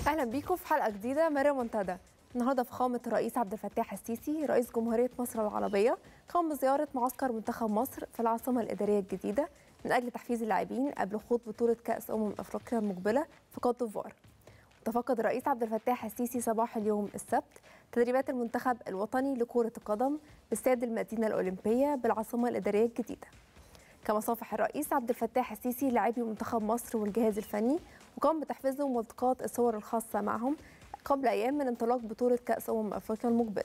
اهلا بيكم في حلقه جديده من ريمونتادا النهارده فخامه الرئيس عبد الفتاح السيسي رئيس جمهوريه مصر العربيه قام بزياره معسكر منتخب مصر في العاصمه الاداريه الجديده من اجل تحفيز اللاعبين قبل خوض بطوله كاس امم افريقيا المقبله في كوت ديفوار تفقد الرئيس عبد الفتاح السيسي صباح اليوم السبت تدريبات المنتخب الوطني لكره القدم باستاد المدينه الاولمبيه بالعاصمه الاداريه الجديده كما صافح الرئيس عبد الفتاح السيسي لاعبي منتخب مصر والجهاز الفني وقام بتحفيزهم والتقاط الصور الخاصه معهم قبل ايام من انطلاق بطوله كاس امم افريقيا المقبله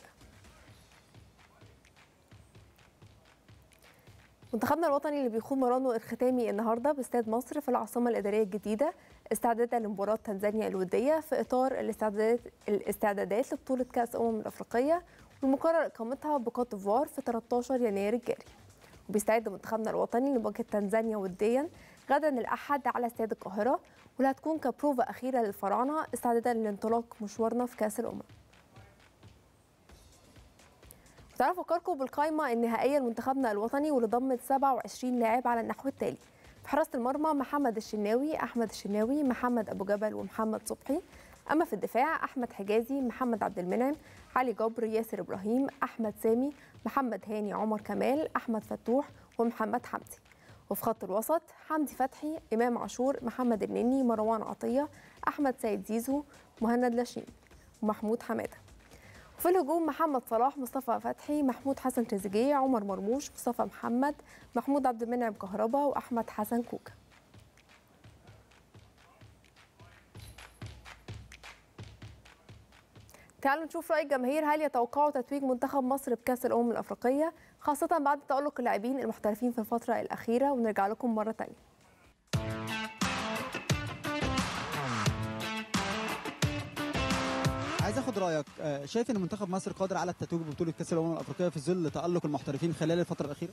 منتخبنا الوطني اللي بيخوض مرانه الختامي النهارده باستاد مصر في العاصمه الاداريه الجديده استعدادا لمباراه تنزانيا الوديه في اطار الاستعدادات الاستعدادات لبطوله كاس امم الافريقيه والمقرر اقامتها بكوت ديفوار في 13 يناير الجاري وبيستعد منتخبنا الوطني لمواجهه تنزانيا وديا غدا الاحد على استاد القاهره واللي هتكون كبروفا اخيره للفراعنه استعدادا لانطلاق مشوارنا في كاس الامم تعالوا افكركم بالقائمه النهائيه لمنتخبنا الوطني واللي ضمت 27 لاعب على النحو التالي في حراسه المرمى محمد الشناوي احمد الشناوي محمد ابو جبل ومحمد صبحي اما في الدفاع احمد حجازي محمد عبد المنعم علي جبر ياسر ابراهيم احمد سامي محمد هاني عمر كمال احمد فتوح ومحمد حمدي وفي خط الوسط حمدي فتحي امام عاشور محمد النني مروان عطيه احمد سيد زيزو مهند لاشين ومحمود حماده وفي الهجوم محمد صلاح مصطفى فتحي محمود حسن تريزيجيه عمر مرموش مصطفى محمد محمود عبد المنعم كهربا واحمد حسن كوكا تعالوا نشوف رأي الجماهير هل يتوقعوا تتويج منتخب مصر بكأس الأمم الأفريقية خاصة بعد تألق اللاعبين المحترفين في الفترة الأخيرة ونرجع لكم مرة تانية عايز اخد رايك آه، شايف ان منتخب مصر قادر على التتويج ببطوله كاس الامم الافريقيه في ظل تالق المحترفين خلال الفتره الاخيره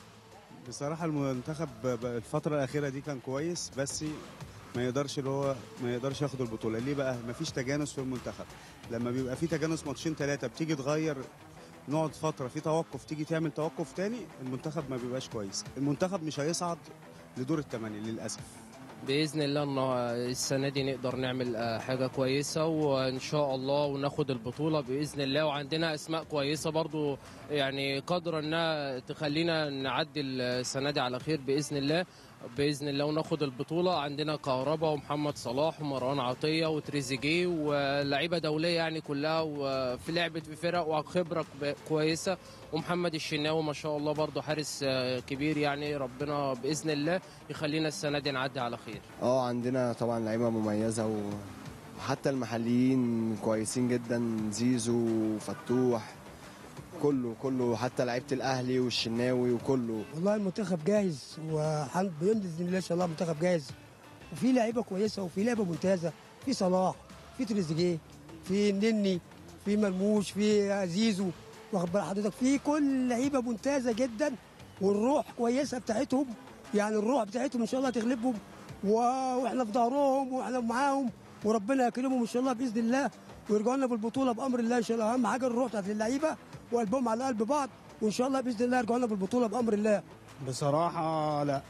بصراحة المنتخب ب- الفترة الأخيرة دي كان كويس بس ما يقدرش اللي هو ما يقدرش ياخد البطولة ليه بقى؟ ما فيش تجانس في المنتخب لما بيبقى في تجانس ماتشين ثلاثة بتيجي تغير نقعد فترة في توقف تيجي تعمل توقف تاني المنتخب ما بيبقاش كويس المنتخب مش هيصعد لدور الثمانية للأسف باذن الله ان السنه دي نقدر نعمل آه، حاجه كويسه وان شاء الله وناخد البطوله باذن الله وعندنا اسماء كويسه برضو يعني قادره انها تخلينا نعدي السنه دي على خير باذن الله باذن الله وناخد البطوله عندنا كهربا ومحمد صلاح ومروان عطيه وتريزيجيه ولاعيبه دوليه يعني كلها وفي لعبه في فرق وخبره كب- كويسه ومحمد الشناوي ما شاء الله برضو حارس آه، كبير يعني ربنا باذن الله يخلينا السنه دي نعدي على خير اه عندنا طبعا لعيبه مميزه و- وحتى المحليين كويسين جدا زيزو وفتوح كله كله حتى لعيبه الاهلي والشناوي وكله والله المنتخب جاهز وحمد باذن الله ان شاء الله المنتخب جاهز وفي لعيبه كويسه وفي لعيبه ممتازه في صلاح في تريزيجيه في النني في مرموش في زيزو واخد بال حضرتك في كل لعيبه ممتازه جدا والروح كويسه بتاعتهم يعني الروح بتاعتهم ان شاء الله تغلبهم و- واحنا في ظهرهم واحنا معاهم وربنا يكرمهم ان شاء الله باذن الله ويرجعوا لنا بالبطوله بامر الله ان شاء الله اهم حاجه الروح بتاعت اللعيبه وقلبهم على قلب بعض وان شاء الله باذن الله يرجعوا لنا بالبطوله بامر الله بصراحة لا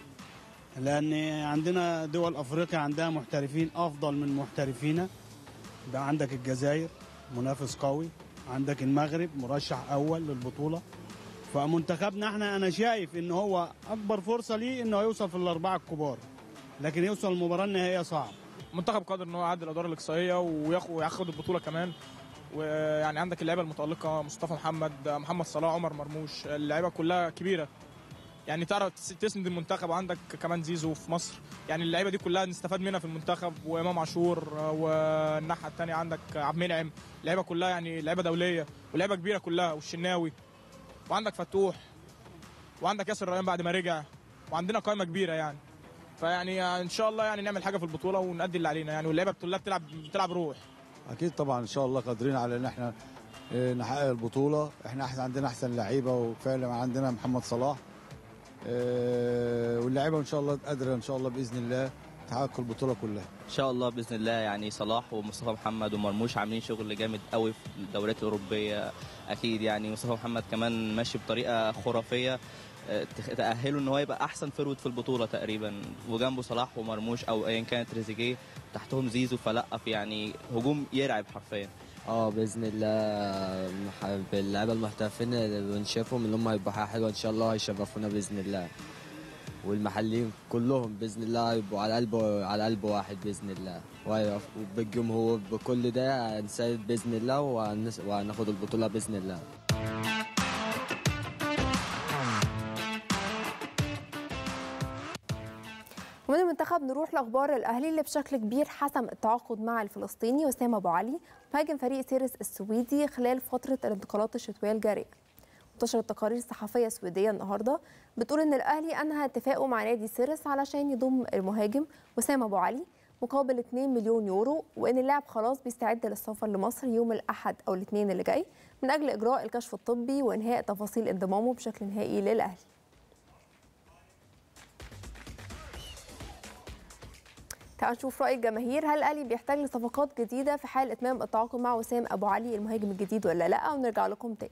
لأن عندنا دول أفريقيا عندها محترفين أفضل من محترفينا بقى عندك الجزائر منافس قوي عندك المغرب مرشح أول للبطولة فمنتخبنا احنا أنا شايف إن هو أكبر فرصة ليه إنه يوصل في الأربعة الكبار لكن يوصل المباراة النهائية صعب منتخب قادر ان هو يعدي الادوار الاقصائيه وياخد وياخد البطوله كمان ويعني عندك اللعيبه المتالقه مصطفى محمد محمد صلاح عمر مرموش اللعيبه كلها كبيره يعني تعرف تس- تسند المنتخب وعندك كمان زيزو في مصر يعني اللعيبه دي كلها نستفاد منها في المنتخب وامام عاشور والناحيه الثانيه عندك عبد المنعم اللعيبه كلها يعني لعيبه دوليه ولعيبه كبيره كلها والشناوي وعندك فتوح وعندك ياسر ريان بعد ما رجع وعندنا قائمه كبيره يعني فيعني ان شاء الله يعني نعمل حاجه في البطوله ونأدي اللي علينا يعني واللعيبه كلها بتلعب بتلعب روح اكيد طبعا ان شاء الله قادرين على ان احنا آه، نحقق البطوله احنا احنا عندنا احسن لعيبه وفعلا عندنا محمد صلاح آه، واللعيبه ان شاء الله قادره ان شاء الله باذن الله تحقق البطوله كلها ان شاء الله باذن الله يعني صلاح ومصطفى محمد ومرموش عاملين شغل جامد قوي في الدوريات الاوروبيه اكيد يعني مصطفى محمد كمان ماشي بطريقه خرافيه آه، تخ- تاهله ان هو يبقى احسن فرود في البطوله تقريبا وجنبه صلاح ومرموش او ايا كانت تريزيجيه تحتهم زيزو فلا في يعني هجوم يرعب حرفيا اه باذن الله مح- باللعيبه المحترفين اللي بنشوفهم اللي هم هيبقوا حاجه حلوه ان شاء الله هيشرفونا باذن الله والمحليين كلهم باذن الله هيبقوا على قلب على قلب واحد باذن الله وهيقف- وبالجمهور بكل ده هنساعد باذن الله وهنس- وهناخد البطوله باذن الله ومن المنتخب نروح لاخبار الاهلي اللي بشكل كبير حسم التعاقد مع الفلسطيني وسام ابو علي مهاجم فريق سيرس السويدي خلال فتره الانتقالات الشتويه الجاريه. انتشرت تقارير صحفيه سويديه النهارده بتقول ان الاهلي انهى اتفاقه مع نادي سيرس علشان يضم المهاجم وسام ابو علي مقابل 2 مليون يورو وان اللاعب خلاص بيستعد للسفر لمصر يوم الاحد او الاثنين اللي جاي من اجل اجراء الكشف الطبي وانهاء تفاصيل انضمامه بشكل نهائي للاهلي. تعالوا نشوف رأي الجماهير هل الأهلي بيحتاج لصفقات جديدة في حال إتمام التعاقد مع وسام أبو علي المهاجم الجديد ولا لأ ونرجع لكم تاني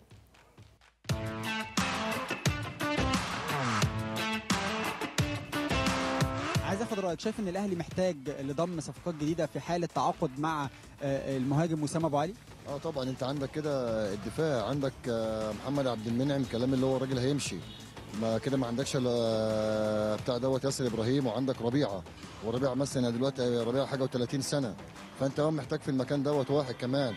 عايز اخد رايك شايف ان الاهلي محتاج لضم صفقات جديده في حاله تعاقد مع آه، المهاجم وسام ابو علي اه طبعا انت عندك كده الدفاع عندك آه، محمد عبد المنعم كلام اللي هو الراجل هيمشي ما كده ما عندكش الا بتاع دوت ياسر ابراهيم وعندك ربيعه وربيعه مثلا دلوقتي ربيعه حاجه و30 سنه فانت هو محتاج في المكان دوت واحد كمان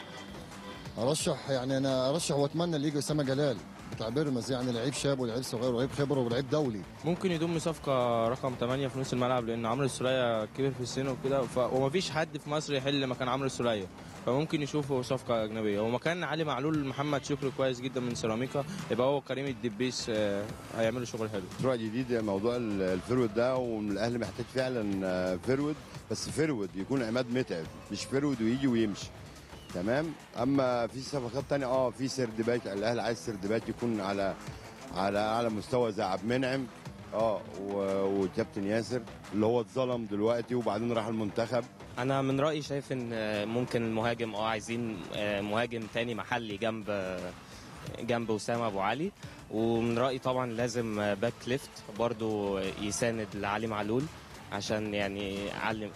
ارشح يعني انا ارشح واتمنى اللي يجي اسامه جلال بتاع بيراميدز يعني لعيب شاب ولعيب صغير ولعيب خبره ولعيب دولي ممكن يضم صفقة رقم 8 في نص الملعب لأن عمرو السولية كبر في السن وكده ف... ومفيش حد في مصر يحل مكان عمرو السولية فممكن يشوفوا صفقة أجنبية ومكان علي معلول محمد شكري كويس جدا من سيراميكا يبقى هو كريم الدبيس آه، هيعملوا شغل حلو مشروع جديد موضوع ال- الفرود ده والاهلي محتاج فعلا آه، فرود بس فرود يكون عماد متعب مش فرود ويجي ويمشي تمام اما في صفقات تانية اه في سرد باك الاهلي عايز سرد باك يكون على على اعلى مستوى زي عبد المنعم اه و- وكابتن ياسر اللي هو اتظلم دلوقتي وبعدين راح المنتخب انا من رايي شايف ان ممكن المهاجم اه عايزين مهاجم تاني محلي جنب جنب وسام ابو علي ومن رايي طبعا لازم باك ليفت برضو يساند لعلي معلول عشان يعني علي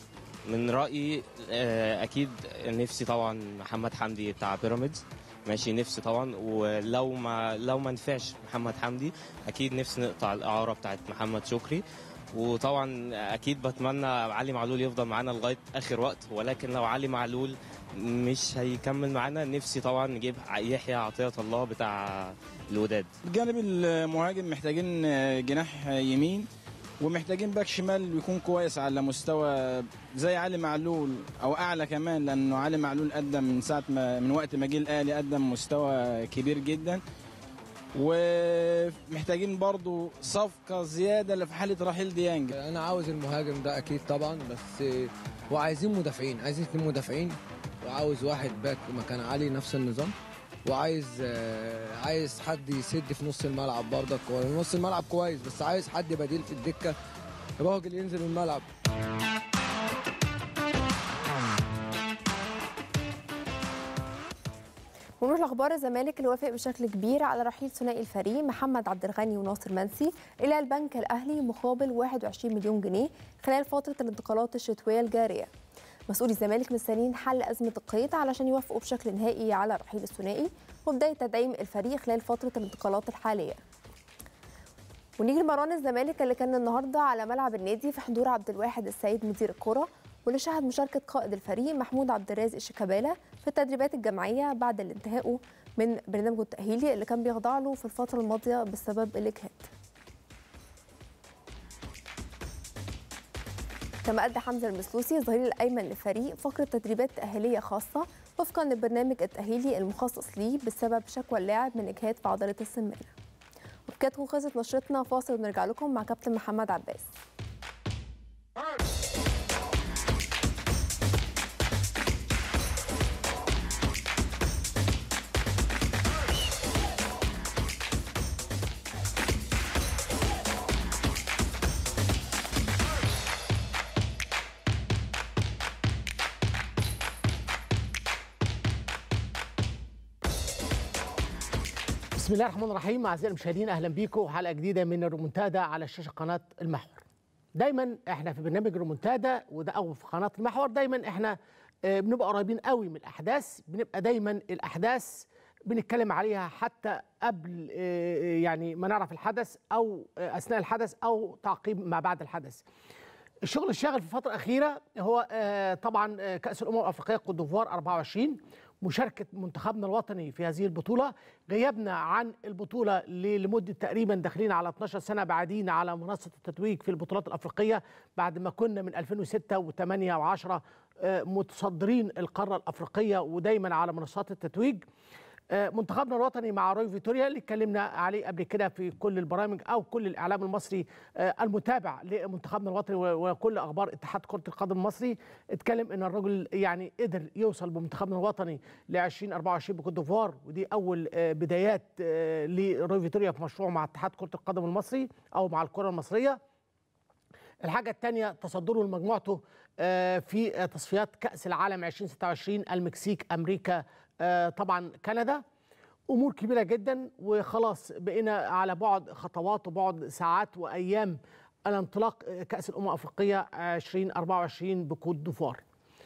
من رايي آه، اكيد نفسي طبعا محمد حمدي بتاع بيراميدز ماشي نفسي طبعا ولو ما لو ما نفعش محمد حمدي اكيد نفسي نقطع الاعاره بتاعت محمد شكري وطبعا اكيد بتمنى علي معلول يفضل معانا لغايه اخر وقت ولكن لو علي معلول مش هيكمل معانا نفسي طبعا نجيب يحيى عطيه الله بتاع الوداد بجانب المهاجم محتاجين جناح يمين ومحتاجين باك شمال يكون كويس على مستوى زي علي معلول او اعلى كمان لانه علي معلول قدم من ساعه ما من وقت ما جه الاهلي قدم مستوى كبير جدا ومحتاجين برضو صفقه زياده في حاله رحيل ديانج انا عاوز المهاجم ده اكيد طبعا بس وعايزين مدافعين عايزين اتنين مدافعين وعاوز واحد باك مكان علي نفس النظام وعايز آه، عايز حد يسد في نص الملعب برضك هو نص الملعب كويس بس عايز حد بديل في الدكه راجل ينزل الملعب ونروح لاخبار الزمالك اللي وافق بشكل كبير على رحيل ثنائي الفريق محمد عبد الغني وناصر منسي الى البنك الاهلي مقابل 21 مليون جنيه خلال فتره الانتقالات الشتويه الجاريه. مسؤولي الزمالك مستنيين حل ازمه القيد علشان يوافقوا بشكل نهائي على رحيل الثنائي وبدايه تدعيم الفريق خلال فتره الانتقالات الحاليه. ونيجي لمران الزمالك اللي كان النهارده على ملعب النادي في حضور عبد الواحد السيد مدير الكره واللي شهد مشاركه قائد الفريق محمود عبد الرازق شيكابالا في التدريبات الجماعيه بعد الانتهاء من برنامجه التاهيلي اللي كان بيخضع له في الفتره الماضيه بسبب الاجهاد. كما أدى حمزة المسلوسي الظهير الأيمن للفريق فقرة تدريبات تأهيلية خاصة وفقا للبرنامج التأهيلي المخصص ليه بسبب شكوى اللاعب من إجهاد في عضلة السمانة. وبكده تكون خلصت نشرتنا فاصل ونرجع لكم مع كابتن محمد عباس. بسم الله الرحمن الرحيم اعزائي المشاهدين اهلا بيكم حلقه جديده من الرومنتادا على شاشه قناه المحور. دايما احنا في برنامج رومنتادا وده او في قناه المحور دايما احنا آه، بنبقى قريبين قوي من الاحداث بنبقى دايما الاحداث بنتكلم عليها حتى قبل آه، يعني ما نعرف الحدث او آه، اثناء الحدث او تعقيب ما بعد الحدث. الشغل الشاغل في الفترة الأخيرة هو آه، طبعا آه، كأس الأمم الأفريقية كوت ديفوار 24 مشاركة منتخبنا الوطني في هذه البطولة غيابنا عن البطولة ل- لمدة تقريبا داخلين على 12 سنة بعدين على منصة التتويج في البطولات الأفريقية بعد ما كنا من 2006 و8 و10 متصدرين القارة الأفريقية ودايما على منصات التتويج آه، منتخبنا الوطني مع روي فيتوريا اللي اتكلمنا عليه قبل كده في كل البرامج او كل الاعلام المصري آه، المتابع لمنتخبنا الوطني و- وكل اخبار اتحاد كره القدم المصري اتكلم ان الرجل يعني قدر يوصل بمنتخبنا الوطني ل 2024 بكوت ديفوار ودي اول آه، بدايات آه، لروي فيتوريا في مشروع مع اتحاد كره القدم المصري او مع الكره المصريه الحاجة الثانية تصدره لمجموعته آه، في آه، تصفيات كأس العالم 2026 المكسيك أمريكا آه، طبعا كندا أمور كبيرة جدا وخلاص بقينا على بعد خطوات وبعد ساعات وأيام الانطلاق آه، كأس الأمم الأفريقية 2024 بكوت ديفوار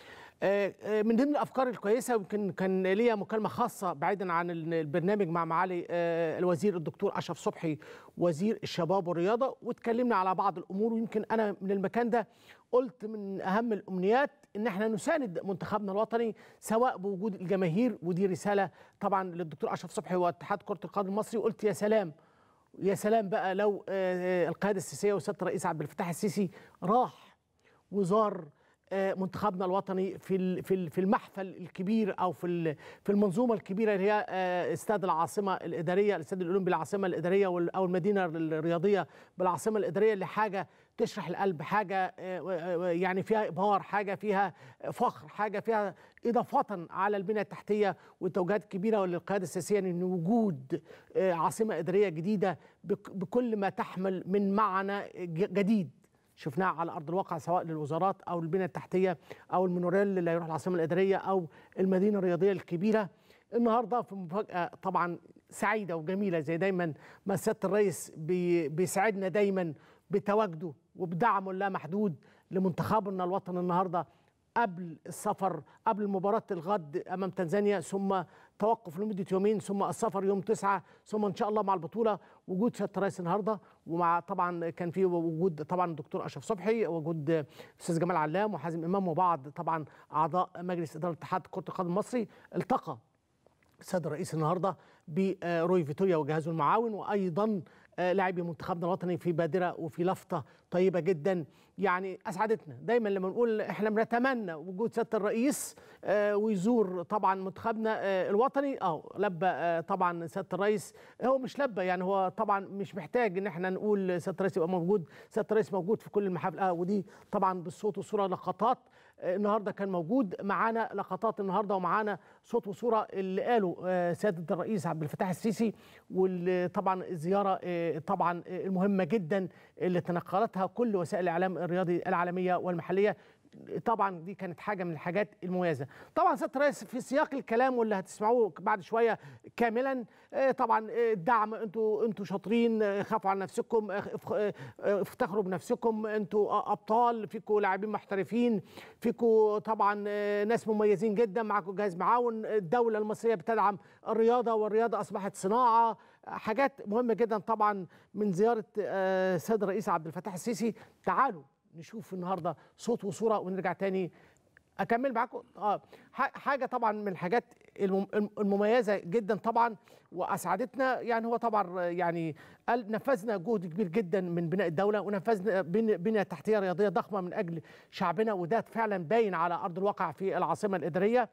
آه، آه، من ضمن الافكار الكويسه يمكن كان ليا مكالمه خاصه بعيدا عن ال- البرنامج مع معالي آه، الوزير الدكتور اشرف صبحي وزير الشباب والرياضه واتكلمنا على بعض الامور ويمكن انا من المكان ده قلت من اهم الامنيات ان احنا نساند منتخبنا الوطني سواء بوجود الجماهير ودي رساله طبعا للدكتور اشرف صبحي واتحاد كره القدم المصري وقلت يا سلام يا سلام بقى لو آه، القياده السياسيه وسياده الرئيس عبد الفتاح السيسي راح وزار آه، منتخبنا الوطني في ال- في ال- في المحفل الكبير او في ال- في المنظومه الكبيره اللي هي آه، استاد العاصمه الاداريه الاستاد الاولمبي العاصمه الاداريه وال- او المدينه الرياضيه بالعاصمه الاداريه اللي حاجه تشرح القلب حاجه آه، آه، يعني فيها ابهار حاجه فيها فخر حاجه فيها اضافه على البنيه التحتيه والتوجيهات الكبيره للقياده السياسيه ان وجود آه، عاصمه اداريه جديده بك- بكل ما تحمل من معنى ج- جديد شفناه على ارض الواقع سواء للوزارات او البنيه التحتيه او المونوريل اللي هيروح العاصمه الاداريه او المدينه الرياضيه الكبيره النهارده في مفاجاه طبعا سعيده وجميله زي دايما ما سياده الرئيس بي- بيسعدنا دايما بتواجده وبدعمه اللامحدود لمنتخبنا الوطني النهارده قبل السفر قبل مباراة الغد أمام تنزانيا ثم توقف لمدة يومين ثم السفر يوم تسعة ثم إن شاء الله مع البطولة وجود سيادة الرئيس النهاردة ومع طبعا كان في وجود طبعا الدكتور أشرف صبحي وجود أستاذ جمال علام وحازم إمام وبعض طبعا أعضاء مجلس إدارة اتحاد كرة القدم المصري التقى السيد الرئيس النهارده بروي فيتوريا وجهازه المعاون وايضا آه، لاعبي منتخبنا الوطني في بادره وفي لفته طيبه جدا يعني اسعدتنا دايما لما نقول احنا بنتمنى وجود سياده الرئيس آه، ويزور طبعا منتخبنا آه، الوطني اه لبى آه، طبعا سياده الرئيس هو مش لبى يعني هو طبعا مش محتاج ان احنا نقول سياده الرئيس يبقى موجود سياده الرئيس موجود في كل المحافل اه ودي طبعا بالصوت والصوره لقطات آه، النهارده كان موجود معانا لقطات النهارده ومعانا صوت وصوره اللي قاله آه، سياده الرئيس عبد الفتاح السيسي واللي طبعا الزياره آه، طبعا آه، المهمه جدا اللي تنقلتها كل وسائل الاعلام الرياضي العالميه والمحليه طبعا دي كانت حاجه من الحاجات المميزه طبعا سياده الرئيس في سياق الكلام واللي هتسمعوه بعد شويه كاملا آه، طبعا آه، الدعم انتوا انتوا شاطرين آه، خافوا على نفسكم آه، اف- آه، آه، افتخروا بنفسكم انتوا آه، ابطال فيكم لاعبين محترفين فيكم طبعا آه، ناس مميزين جدا معاكم جهاز معاون الدوله المصريه بتدعم الرياضه والرياضه اصبحت صناعه حاجات مهمه جدا طبعا من زياره آه، السيد الرئيس عبد الفتاح السيسي تعالوا نشوف النهارده صوت وصوره ونرجع تاني اكمل معاكم اه ح- حاجه طبعا من الحاجات الم- الم- المميزه جدا طبعا واسعدتنا يعني هو طبعا يعني قال نفذنا جهد كبير جدا من بناء الدوله ونفذنا بن- بنيه تحتيه رياضيه ضخمه من اجل شعبنا وده فعلا باين على ارض الواقع في العاصمه الاداريه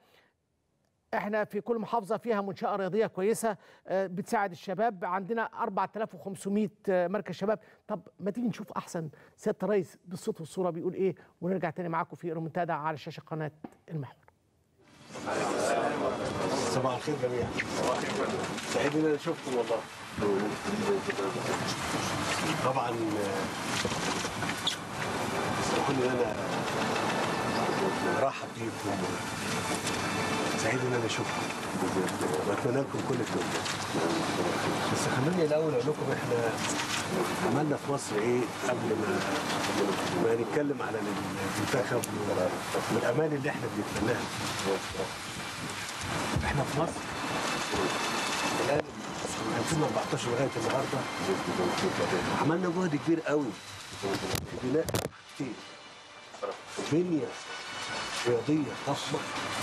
احنا في كل محافظه فيها منشاه رياضيه كويسه آه، بتساعد الشباب عندنا 4500 آه، مركز شباب طب ما تيجي نشوف احسن سياده الرئيس بالصوت والصوره بيقول ايه ونرجع تاني معاكم في رومنتادا على شاشه قناه المحور صباح الخير جميعا سعيد ان انا شفتكم والله طبعا آه، اسمحوا لي ان انا ارحب بيكم سعيد ان انا اشوفكم واتمنى لكم كل التوفيق بس خلوني الاول اقول لكم احنا عملنا في مصر ايه قبل ما ما نتكلم على المنتخب والامال اللي احنا بنتمناها احنا في مصر الان من 2014 لغايه النهارده عملنا جهد كبير قوي في بناء كتير بنيه رياضيه ضخمه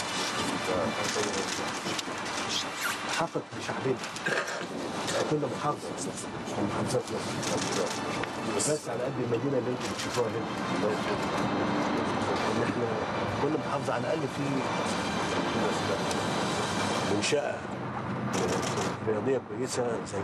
حقق لشعبنا كل محافظه من محافظات مصر بس على قد المدينه اللي انتم بتشوفوها هنا ان احنا كل محافظه على الاقل في منشاه رياضيه كويسه زي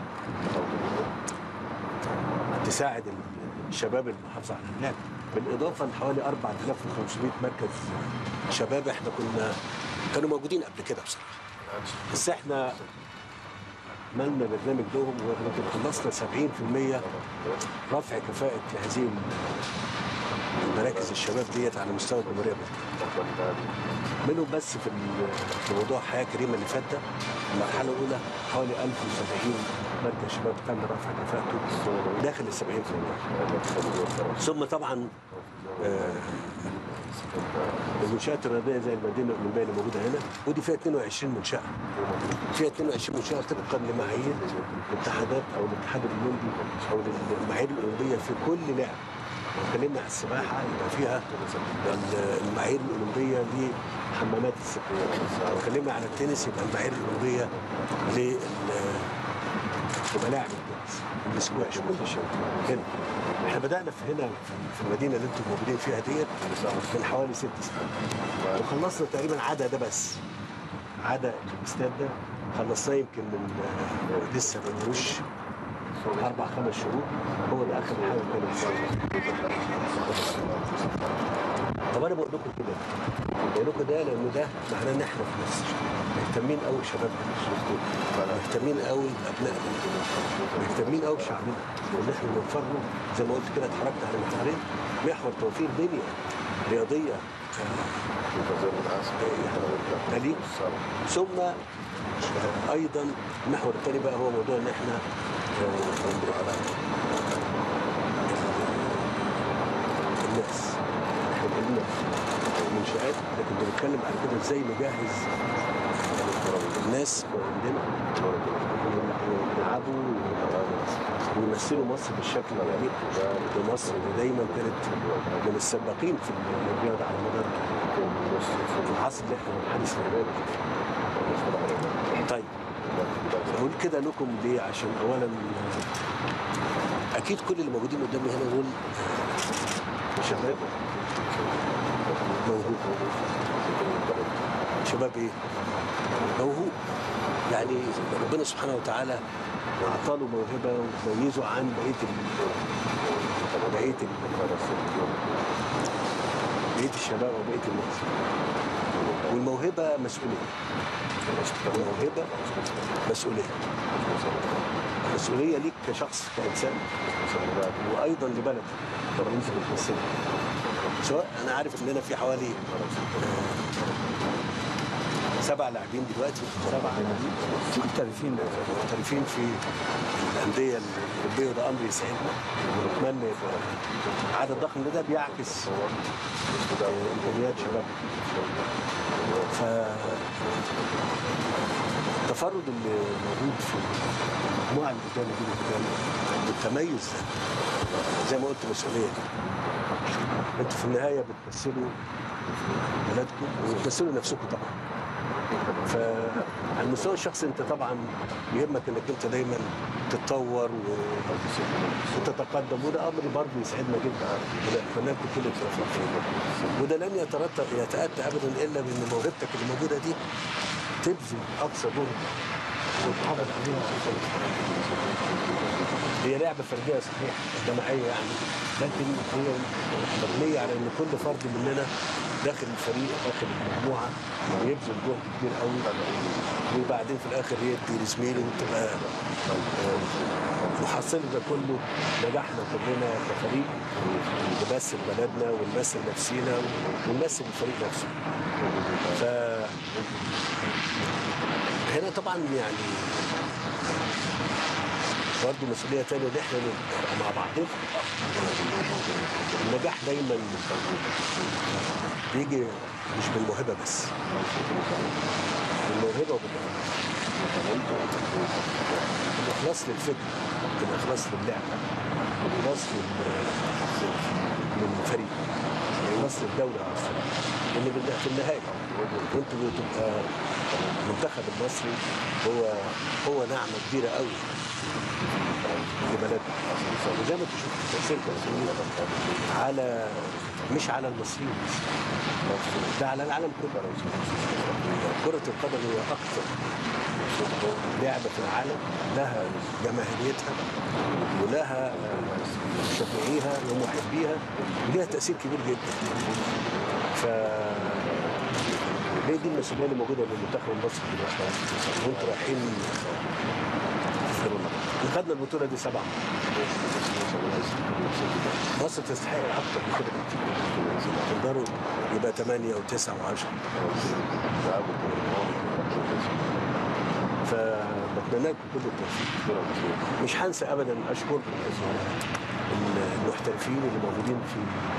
تساعد الشباب المحافظه على اللعب بالاضافه لحوالي 4500 مركز شباب احنا كنا كانوا موجودين قبل كده بصراحه بس احنا عملنا برنامج لهم ويمكن خلصنا 70% رفع كفاءه هذه المراكز الشباب ديت على مستوى الجمهوريه منهم بس في ال- في موضوع حياه كريمه اللي فات ده المرحله الاولى حوالي 1070 مركز شباب تم رفع كفاءته داخل ال 70% ثم طبعا آه، المنشآت الرياضية زي المدينة الأولمبية اللي موجودة هنا ودي فيها 22 منشأة فيها 22 منشأة طبقا لمعايير الاتحادات أو الاتحاد الأولمبي أو المعايير الأولمبية في كل لعب لو اتكلمنا على السباحة يبقى فيها ال- المعايير الأولمبية لحمامات السباحة لو اتكلمنا على التنس يبقى المعايير الأولمبية لل وملاعب التنس السكواش كل شيء هنا احنا بدانا في هنا في- في المدينه اللي انتم موجودين فيها ديت من حوالي ست سنين وخلصنا تقريبا عدا ده بس عدا الاستاد ده خلصناه يمكن من آه، لسه ما ملوش اربع خمس شهور هو ده اخر حاجه كانت طب انا بقول لكم كده بقول لكم ده لان ده معناه ان احنا في مصر مهتمين قوي بشبابنا مهتمين قوي بابنائنا مهتمين قوي بشعبنا وان احنا نوفر له زي ما قلت كده اتحركت على محورين محور توفير بنيه رياضيه آه، مليء ثم آه، ايضا المحور الثاني بقى هو موضوع ان احنا آه، الناس احنا قلنا منشآت لكن بنتكلم على كده ازاي نجهز الناس عندنا يلعبوا ويمثلوا مصر بالشكل الجميل ومصر اللي دايما كانت من السباقين في الرياضه على مدار العصر اللي احنا بنحدث فيه طيب بقول كده لكم ليه عشان اولا اكيد كل اللي موجودين قدامي هنا دول شباب موهوب شباب ايه موهوب يعني ربنا سبحانه وتعالى اعطى له موهبه وميزه عن بقيه ال... بقيه ال... بقيه الشباب وبقيه الناس والموهبه مسؤوليه الموهبه مسؤوليه مسؤوليه ليك كشخص كانسان وايضا لبلدك طبعا انت بتمثلها سواء انا عارف اننا في حوالي آه، سبع لاعبين دلوقتي سبع لاعبين محترفين محترفين في الانديه الاوروبيه وده امر يسعدنا ونتمنى يبقى عدد ضخم ده بيعكس آه، امكانيات شباب ف التفرد اللي موجود في المجموعه اللي قدامي دي قدام والتميز ده زي ما قلت مسؤوليه انتوا في النهايه بتمثلوا بلدكم وبتمثلوا نفسكم طبعا فعلى المستوى الشخصي انت طبعا يهمك انك انت دايما تتطور و- وتتقدم وده امر برضه يسعدنا جدا ونتمنى لكم كل التوفيق فيه وده لن يترتب يتاتى ابدا الا بان موهبتك اللي موجوده دي تبذل اقصى جهد وتحافظ عليها هي لعبة فردية صحيح جماعية يعني لكن هي مبنية على إن كل فرد مننا داخل الفريق داخل المجموعة يبذل جهد كبير قوي وبعدين في الآخر يدي لزميله وتبقى آه، محصلة حصلنا ده كله نجحنا كلنا كفريق نمثل بلدنا ونمثل نفسينا ونمثل الفريق نفسه ف هنا طبعا يعني برضه مسؤولية تانية ان احنا نبقى مع بعضنا النجاح دايما بيجي مش بالموهبة بس بالموهبة بالإخلاص للفكر بالإخلاص للعب بالإخلاص لل- للفريق بالإخلاص للدولة نفسها اللي بال- في النهاية وانتوا بتبقى المنتخب المصري هو هو نعمة كبيرة قوي لبلدنا وزي ما انتم شفتوا تأثير كبير على مش على المصريين بس ده على العالم كله كرة القدم هي أكثر لعبة في العالم لها جماهيريتها ولها مشجعيها ومحبيها وليها تأثير كبير جدا ف هي دي المسؤولية اللي موجودة للمنتخب المصري دلوقتي وانتوا رايحين تفكروا احنا خدنا البطولة دي سبعة مصر تستحق أكتر من كده بكتير تقدروا يبقى ثمانية وتسعة وعشرة فبتمنى لكم كل التوفيق مش هنسى ابدا اشكر المحترفين اللي موجودين في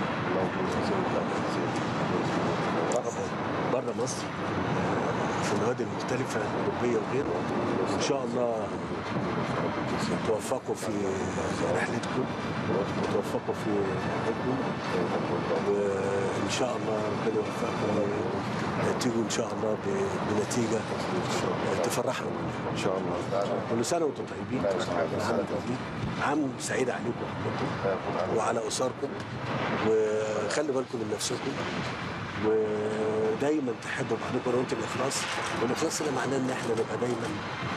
بره مصر في النوادي المختلفة الأوروبية وغيره إن شاء الله توفقوا في رحلتكم وتوفقوا في حياتكم وإن شاء الله ربنا يوفقكم تيجوا إن شاء الله ب- بنتيجة تفرحنا إن شاء الله كل سنة وأنتم طيبين عام طيب عام سعيد عليكم كلكم وعلى أسركم وخلوا بالكم من نفسكم ودايما تحبوا بعضكم انا قلت الاخلاص والاخلاص ده معناه ان احنا نبقى دايما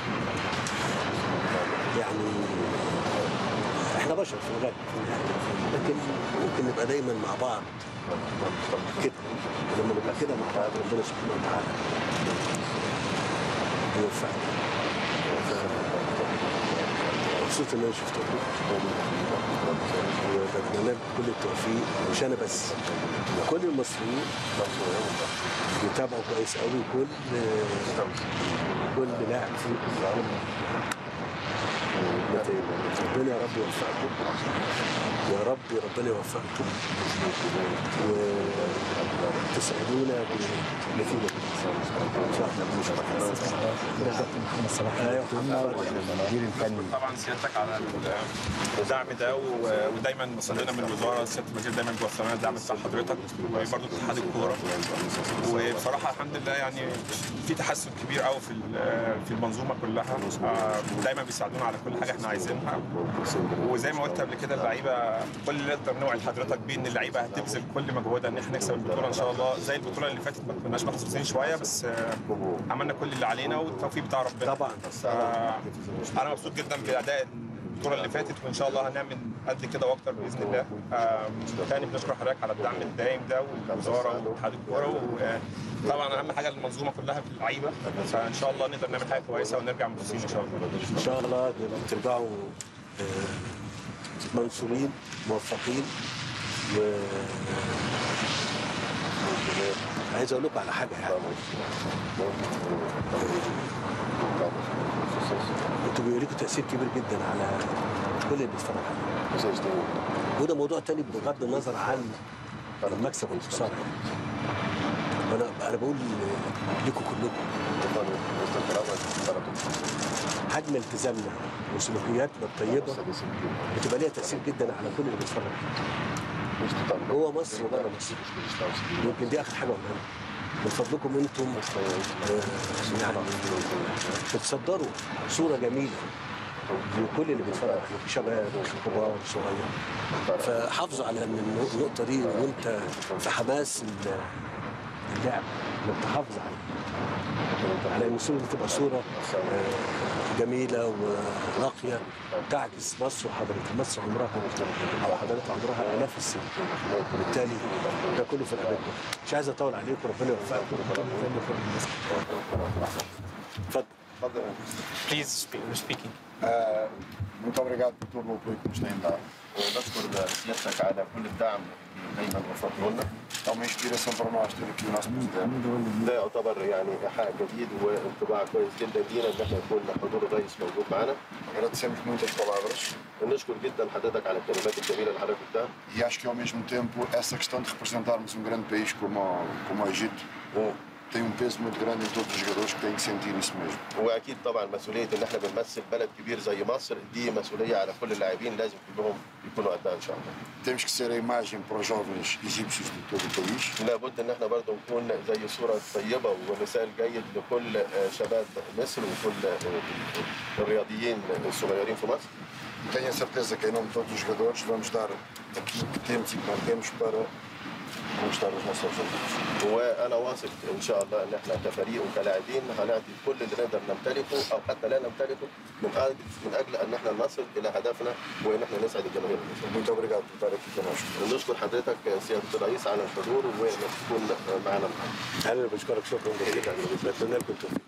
يعني احنا بشر في الغالب في النهايه لكن ممكن نبقى دايما مع بعض كده ولما نبقى كده مع بعض ربنا سبحانه وتعالى يوفقنا ف- مبسوط ان انا شفتكم وبتمنى لكم كل التوفيق مش انا بس كل المصريين يتابعوا كويس قوي كل كل لاعب فيكم نتائج. ربنا يا رب يوفقكم يا رب ربنا يوفقكم وتسعدونا بنتيجه ان شاء الله المدير الفني طبعا سيادتك على الدعم ده و- ودايما مصلنا من الوزاره سياده الوزير دايما بيوفر لنا الدعم بتاع حضرتك وبرضه اتحاد الكوره وبصراحه الحمد لله يعني في تحسن كبير قوي في ال- في المنظومه كلها آه، ودايما بيساعدونا على كل حاجه احنا عايزينها وزي ما قلت قبل كده اللعيبه كل اللي نقدر نوعد حضرتك بيه ان اللعيبه هتبذل كل مجهودها ان احنا نكسب البطوله ان شاء الله زي البطوله اللي فاتت ما كناش محظوظين شويه بس آه، عملنا كل اللي علينا والتوفيق بتاع ربنا طبعا انا مبسوط جدا باداء البطوله اللي فاتت وان شاء الله هنعمل قد كده واكتر باذن الله آم، تاني بنشكر حضرتك على الدعم الدايم ده والوزاره واتحاد الكوره وطبعا اهم حاجه المنظومه كلها في اللعيبه فان شا't الله نقدر نعمل حاجه كويسه ونرجع منافسين ان شاء الله ان شاء الله ترجعوا آه، منصورين موفقين و عايز اقول لكم على حاجه يعني انتوا بيبقى لكم تاثير كبير جدا على كل اللي بيتفرج عليكم وده موضوع تاني بغض النظر عن المكسب والخساره انا انا بقول لكم كلكم حجم التزامنا وسلوكياتنا الطيبه بتبقى ليها تاثير جدا على كل اللي بيتفرج جوه مصر وبره مصر يمكن دي اخر حاجه اقولها من فضلكم انتم آه، يعني بتصدروا صوره جميله لكل اللي بيتفرج عليكم شباب كبار صغير فحافظوا على ان النقطه دي وانت في حماس ال- اللعب انك تحافظ عليها على ان الصوره دي تبقى صوره آه، جميله وراقيه تعكس مصر وحضرتها مصر عمرها او حضرتها عمرها الاف السنين وبالتالي ده كله في رقبتنا مش عايز اطول عليكم ربنا يوفقكم اتفضل اتفضل بليز سبيكينج muito obrigado por todo o apoio que nos têm dado. ونشكر سيادتك على كل الدعم اللي دايما وفرته لنا É uma inspiração para nós ter aqui o nosso presidente. ده يعتبر يعني ايحاء جديد وانطباع كويس جدا لينا ان احنا يكون حضور الرئيس موجود معانا Agradecemos muito as palavras ونشكر جدا حضرتك على الكلمات الجميله اللي حضرتك قلتها e acho que ao mesmo tempo essa questão de representarmos um grande país como, o- como o Egito tem um peso muito grande em todos os jogadores que têm que sentir isso mesmo. واكيد طبعا مسؤوليه ان احنا بنمثل بلد كبير زي مصر دي مسؤوليه على كل اللاعبين لازم كلهم يكونوا قدها ان شاء الله Temos que ser a imagem para os jovens egípcios de todo o país. لابد ان احنا برضه نكون زي صوره طيبه ومثال جيد لكل آه، شباب مصر وكل آه، الرياضيين الصغيرين في مصر E tenho a certeza que em nome de todos os jogadores vamos dar aquilo que temos e que mantemos para conquistar os nossos objetivos. وانا واثق ان شاء الله ان احنا كفريق وكلاعبين هنعطي كل اللي نقدر نمتلكه او حتى لا نمتلكه من اجل من اجل ان احنا نصل الى هدفنا وان احنا نسعد الجماهير Muito obrigado por estar aqui connosco. نشكر حضرتك سياده الرئيس على الحضور وانك تكون معنا انا بشكرك شكرا جزيلا بتمنى لكم التوفيق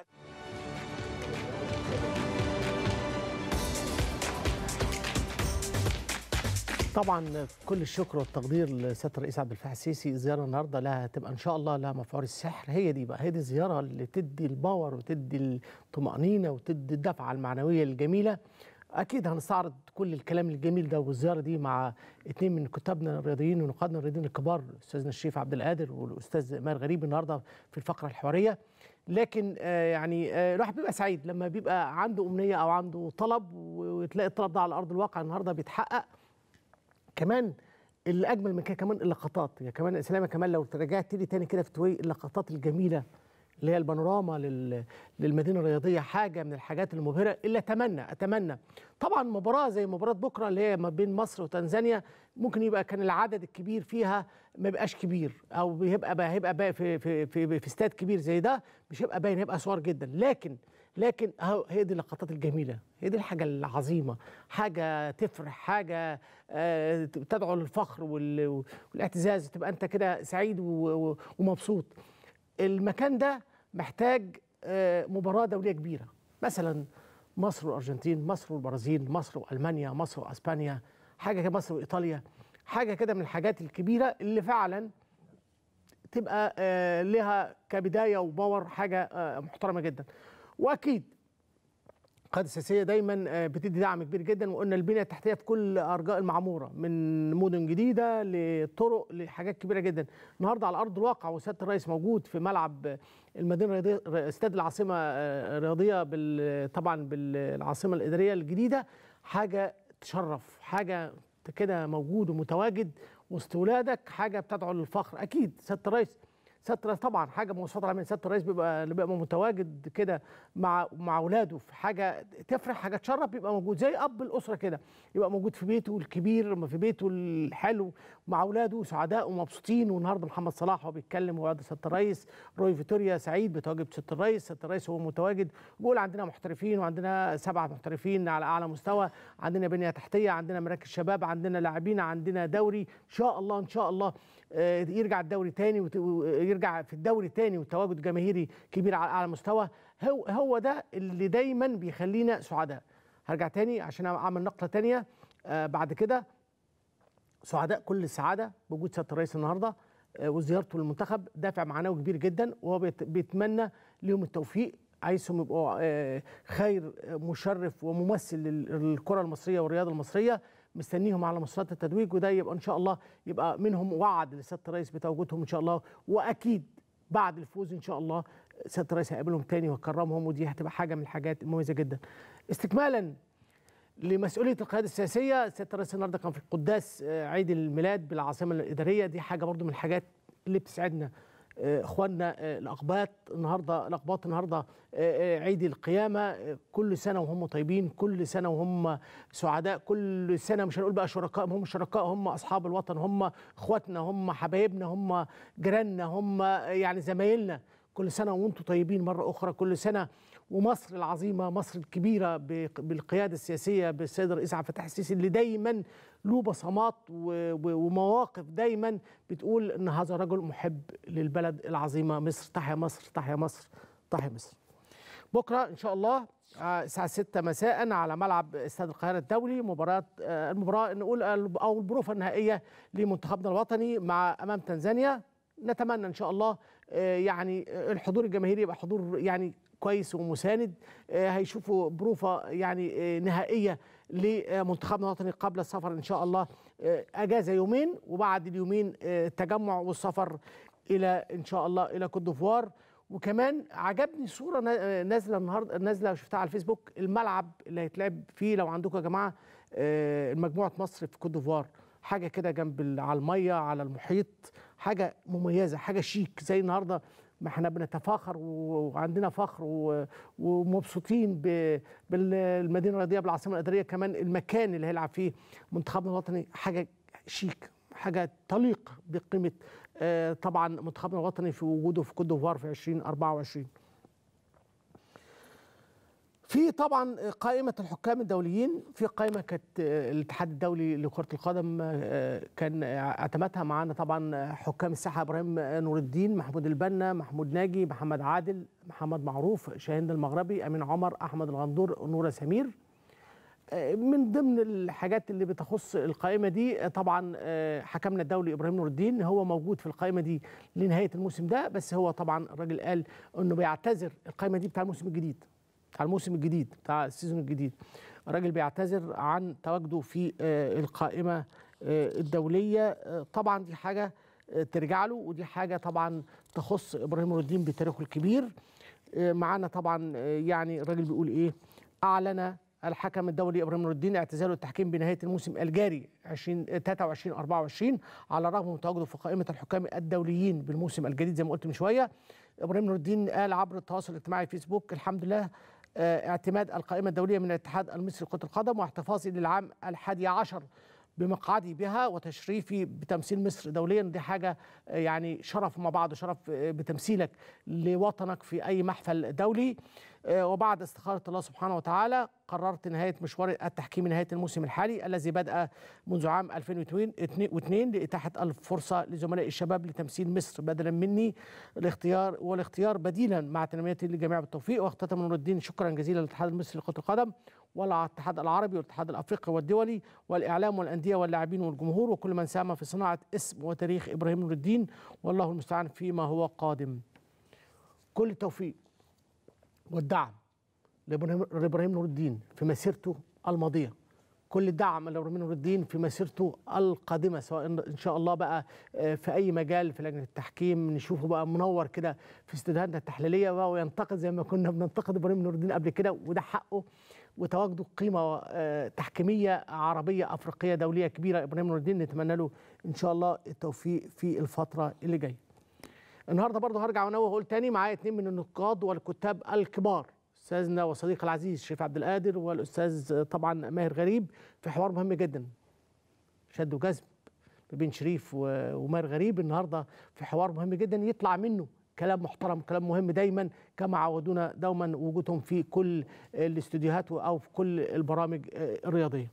طبعا كل الشكر والتقدير لسياده الرئيس عبد الفتاح السيسي الزياره النهارده لها تبقى ان شاء الله لها مفعول السحر هي دي بقى هي دي الزياره اللي تدي الباور وتدي الطمانينه وتدي الدفعه المعنويه الجميله اكيد هنستعرض كل الكلام الجميل ده والزياره دي مع اثنين من كتابنا الرياضيين ونقادنا الرياضيين الكبار استاذنا الشريف عبد القادر والاستاذ امير غريب النهارده في الفقره الحواريه لكن آه يعني آه الواحد بيبقى سعيد لما بيبقى عنده امنيه او عنده طلب وتلاقي الطلب ده على ارض الواقع النهارده بيتحقق كمان اللي اجمل من كده كمان اللقطات يعني كمان اسلامه كمان لو رجعت لي تاني كده في توي اللقطات الجميله اللي هي البانوراما لل... للمدينه الرياضيه حاجه من الحاجات المبهره اللي اتمنى اتمنى طبعا مباراه زي مباراه بكره اللي هي ما بين مصر وتنزانيا ممكن يبقى كان العدد الكبير فيها ما يبقاش كبير او بيبقى بقى هيبقى بقى في في في, في استاد كبير زي ده مش هيبقى باين هيبقى صور جدا لكن لكن اهو هي دي اللقطات الجميله هي دي الحاجه العظيمه حاجه تفرح حاجه آه، تدعو للفخر وال- والاعتزاز تبقى انت كده سعيد و- و- ومبسوط المكان ده محتاج آه، مباراه دوليه كبيره مثلا مصر والارجنتين مصر والبرازيل مصر والمانيا مصر واسبانيا حاجه كده مصر وايطاليا حاجه كده من الحاجات الكبيره اللي فعلا تبقى آه، لها كبدايه وباور حاجه آه، محترمه جدا واكيد القياده السياسيه دايما آه، بتدي دعم كبير جدا وقلنا البنيه التحتيه في كل ارجاء المعموره من مدن جديده لطرق لحاجات كبيره جدا النهارده على ارض الواقع وسياده الرئيس موجود في ملعب المدينه الرياضيه استاد العاصمه آه، الرياضيه بال- طبعا بالعاصمه الاداريه الجديده حاجه تشرف حاجه كده موجود ومتواجد وسط ولادك حاجه بتدعو للفخر اكيد سياده الرئيس سياده الرئيس طبعا حاجه مواصفات العمل سياده الرئيس بيبقى اللي بيبقى متواجد كده مع مع اولاده في حاجه تفرح حاجه تشرف بيبقى موجود زي اب الاسره كده يبقى موجود في بيته الكبير في بيته الحلو مع اولاده سعداء ومبسوطين والنهارده محمد صلاح وهو بيتكلم وقعد سياده الرئيس روي فيتوريا سعيد بتواجد سياده الرئيس سياده الرئيس هو متواجد بيقول عندنا محترفين وعندنا سبعه محترفين على اعلى مستوى عندنا بنيه تحتيه عندنا مراكز شباب عندنا لاعبين عندنا دوري ان شاء الله ان شاء الله آه، يرجع الدوري تاني وت- ويرجع في الدوري تاني وتواجد جماهيري كبير على اعلى مستوى هو هو ده اللي دايما بيخلينا سعداء هرجع تاني عشان اعمل نقله تانيه آه، بعد كده سعداء كل السعاده بوجود سياده الرئيس النهارده آه، وزيارته للمنتخب دافع معنوي كبير جدا وهو بيت- بيتمنى ليهم التوفيق عايزهم يبقوا آه، خير آه، مشرف وممثل لل- للكره المصريه والرياضه المصريه مستنيهم على مسارات التتويج وده يبقى ان شاء الله يبقى منهم وعد لسياده الرئيس بتواجدهم ان شاء الله واكيد بعد الفوز ان شاء الله سياده الرئيس هيقابلهم تاني ويكرمهم ودي هتبقى حاجه من الحاجات المميزه جدا. استكمالا لمسؤوليه القياده السياسيه سياده الرئيس النهارده كان في القداس آه، عيد الميلاد بالعاصمه الاداريه دي حاجه برضو من الحاجات اللي بتسعدنا آه، اخواننا آه، الاقباط النهارده الاقباط النهارده آه، آه، عيد القيامه آه، كل سنه وهم طيبين كل سنه وهم سعداء كل سنه مش هنقول بقى شركاء هم شركاء هم اصحاب الوطن هم اخواتنا هم حبايبنا هم جيراننا هم يعني زمايلنا كل سنه وانتم طيبين مره اخرى كل سنه ومصر العظيمه مصر الكبيره بق- بالقياده السياسيه بالسيد الرئيس عبد الفتاح السيسي اللي دايما له بصمات و- و- ومواقف دايما بتقول ان هذا رجل محب للبلد العظيمه مصر تحيا مصر تحيا مصر تحيا مصر بكره ان شاء الله آه، الساعه 6 مساء على ملعب استاد القاهره الدولي مباراه آه، المباراه نقول ال- او البروفه النهائيه لمنتخبنا الوطني مع امام تنزانيا نتمنى ان شاء الله آه، يعني آه، الحضور الجماهيري يبقى حضور يعني كويس ومساند آه، هيشوفوا بروفه يعني آه، نهائيه لمنتخبنا الوطني قبل السفر ان شاء الله آه، اجازه يومين وبعد اليومين آه، التجمع والسفر الى ان شاء الله الى كوت ديفوار وكمان عجبني صوره نا- نازله النهارده نازله شفتها على الفيسبوك الملعب اللي هيتلعب فيه لو عندكم يا جماعه آه، مجموعه مصر في كوت ديفوار حاجه كده جنب ال- على الميه على المحيط حاجه مميزه حاجه شيك زي النهارده ما احنا بنتفاخر و- وعندنا فخر و- ومبسوطين ب- بالمدينه الرياضيه بالعاصمه الاداريه كمان المكان اللي هيلعب فيه منتخبنا الوطني حاجه شيك حاجه تليق بقيمه آه، طبعا منتخبنا الوطني في وجوده في كوت ديفوار في 2024 في طبعا قائمة الحكام الدوليين في قائمة كانت آه، الاتحاد الدولي لكرة القدم آه، كان اعتمدها معانا طبعا حكام الساحة ابراهيم نور الدين محمود البنا محمود ناجي محمد عادل محمد معروف شاهين المغربي امين عمر احمد الغندور نورة سمير آه، من ضمن الحاجات اللي بتخص القائمة دي آه، طبعا آه، حكمنا الدولي إبراهيم نور الدين هو موجود في القائمة دي لنهاية الموسم ده بس هو طبعا الراجل قال أنه بيعتذر القائمة دي بتاع الموسم الجديد بتاع الموسم الجديد بتاع السيزون الجديد الراجل بيعتذر عن تواجده في آه، القائمة آه، الدولية آه، طبعا دي حاجة آه، ترجع له ودي حاجة طبعا تخص إبراهيم نور الدين بتاريخه الكبير آه، معانا طبعا آه، يعني الراجل بيقول إيه أعلن الحكم الدولي ابراهيم نور الدين اعتزاله التحكيم بنهايه الموسم الجاري 20 23 24 على الرغم من تواجده في قائمه الحكام الدوليين بالموسم الجديد زي ما قلت من شويه ابراهيم نور الدين قال عبر التواصل الاجتماعي فيسبوك الحمد لله آه، اعتماد القائمه الدوليه من الاتحاد المصري لكره القدم واحتفاظي للعام الحادي عشر بمقعدي بها وتشريفي بتمثيل مصر دوليا دي حاجه آه، يعني شرف مع بعض شرف آه، بتمثيلك لوطنك في اي محفل دولي آه، وبعد استخاره الله سبحانه وتعالى قررت نهايه مشوار التحكيم نهايه الموسم الحالي الذي بدا منذ عام 2002 لاتاحه الفرصه لزملاء الشباب لتمثيل مصر بدلا مني الاختيار والاختيار بديلا مع تنميتي للجميع بالتوفيق واختتم نور الدين شكرا جزيلا للاتحاد المصري لكره القدم والاتحاد العربي والاتحاد الافريقي والدولي والاعلام والانديه واللاعبين والجمهور وكل من ساهم في صناعه اسم وتاريخ ابراهيم نور الدين والله المستعان فيما هو قادم كل التوفيق والدعم لابراهيم لإبراهيم نور الدين في مسيرته الماضيه كل الدعم لابراهيم نور الدين في مسيرته القادمه سواء ان شاء الله بقى آه، في اي مجال في لجنه التحكيم نشوفه بقى منور كده في استوديوهاتنا التحليليه بقى وينتقد زي ما كنا بننتقد ابراهيم نور الدين قبل كده وده حقه وتواجده قيمه آه، تحكيميه عربيه افريقيه دوليه كبيره ابراهيم نور الدين نتمنى له ان شاء الله التوفيق في الفتره اللي جايه. النهارده برضه هرجع وانوه واقول تاني معايا اتنين من النقاد والكتاب الكبار استاذنا وصديقي العزيز شريف عبد القادر والاستاذ طبعا ماهر غريب في حوار مهم جدا شد وجذب ما بين شريف و- وماهر غريب النهارده في حوار مهم جدا يطلع منه كلام محترم كلام مهم دايما كما عودونا دوما وجودهم في كل الاستوديوهات او في كل البرامج آه، الرياضيه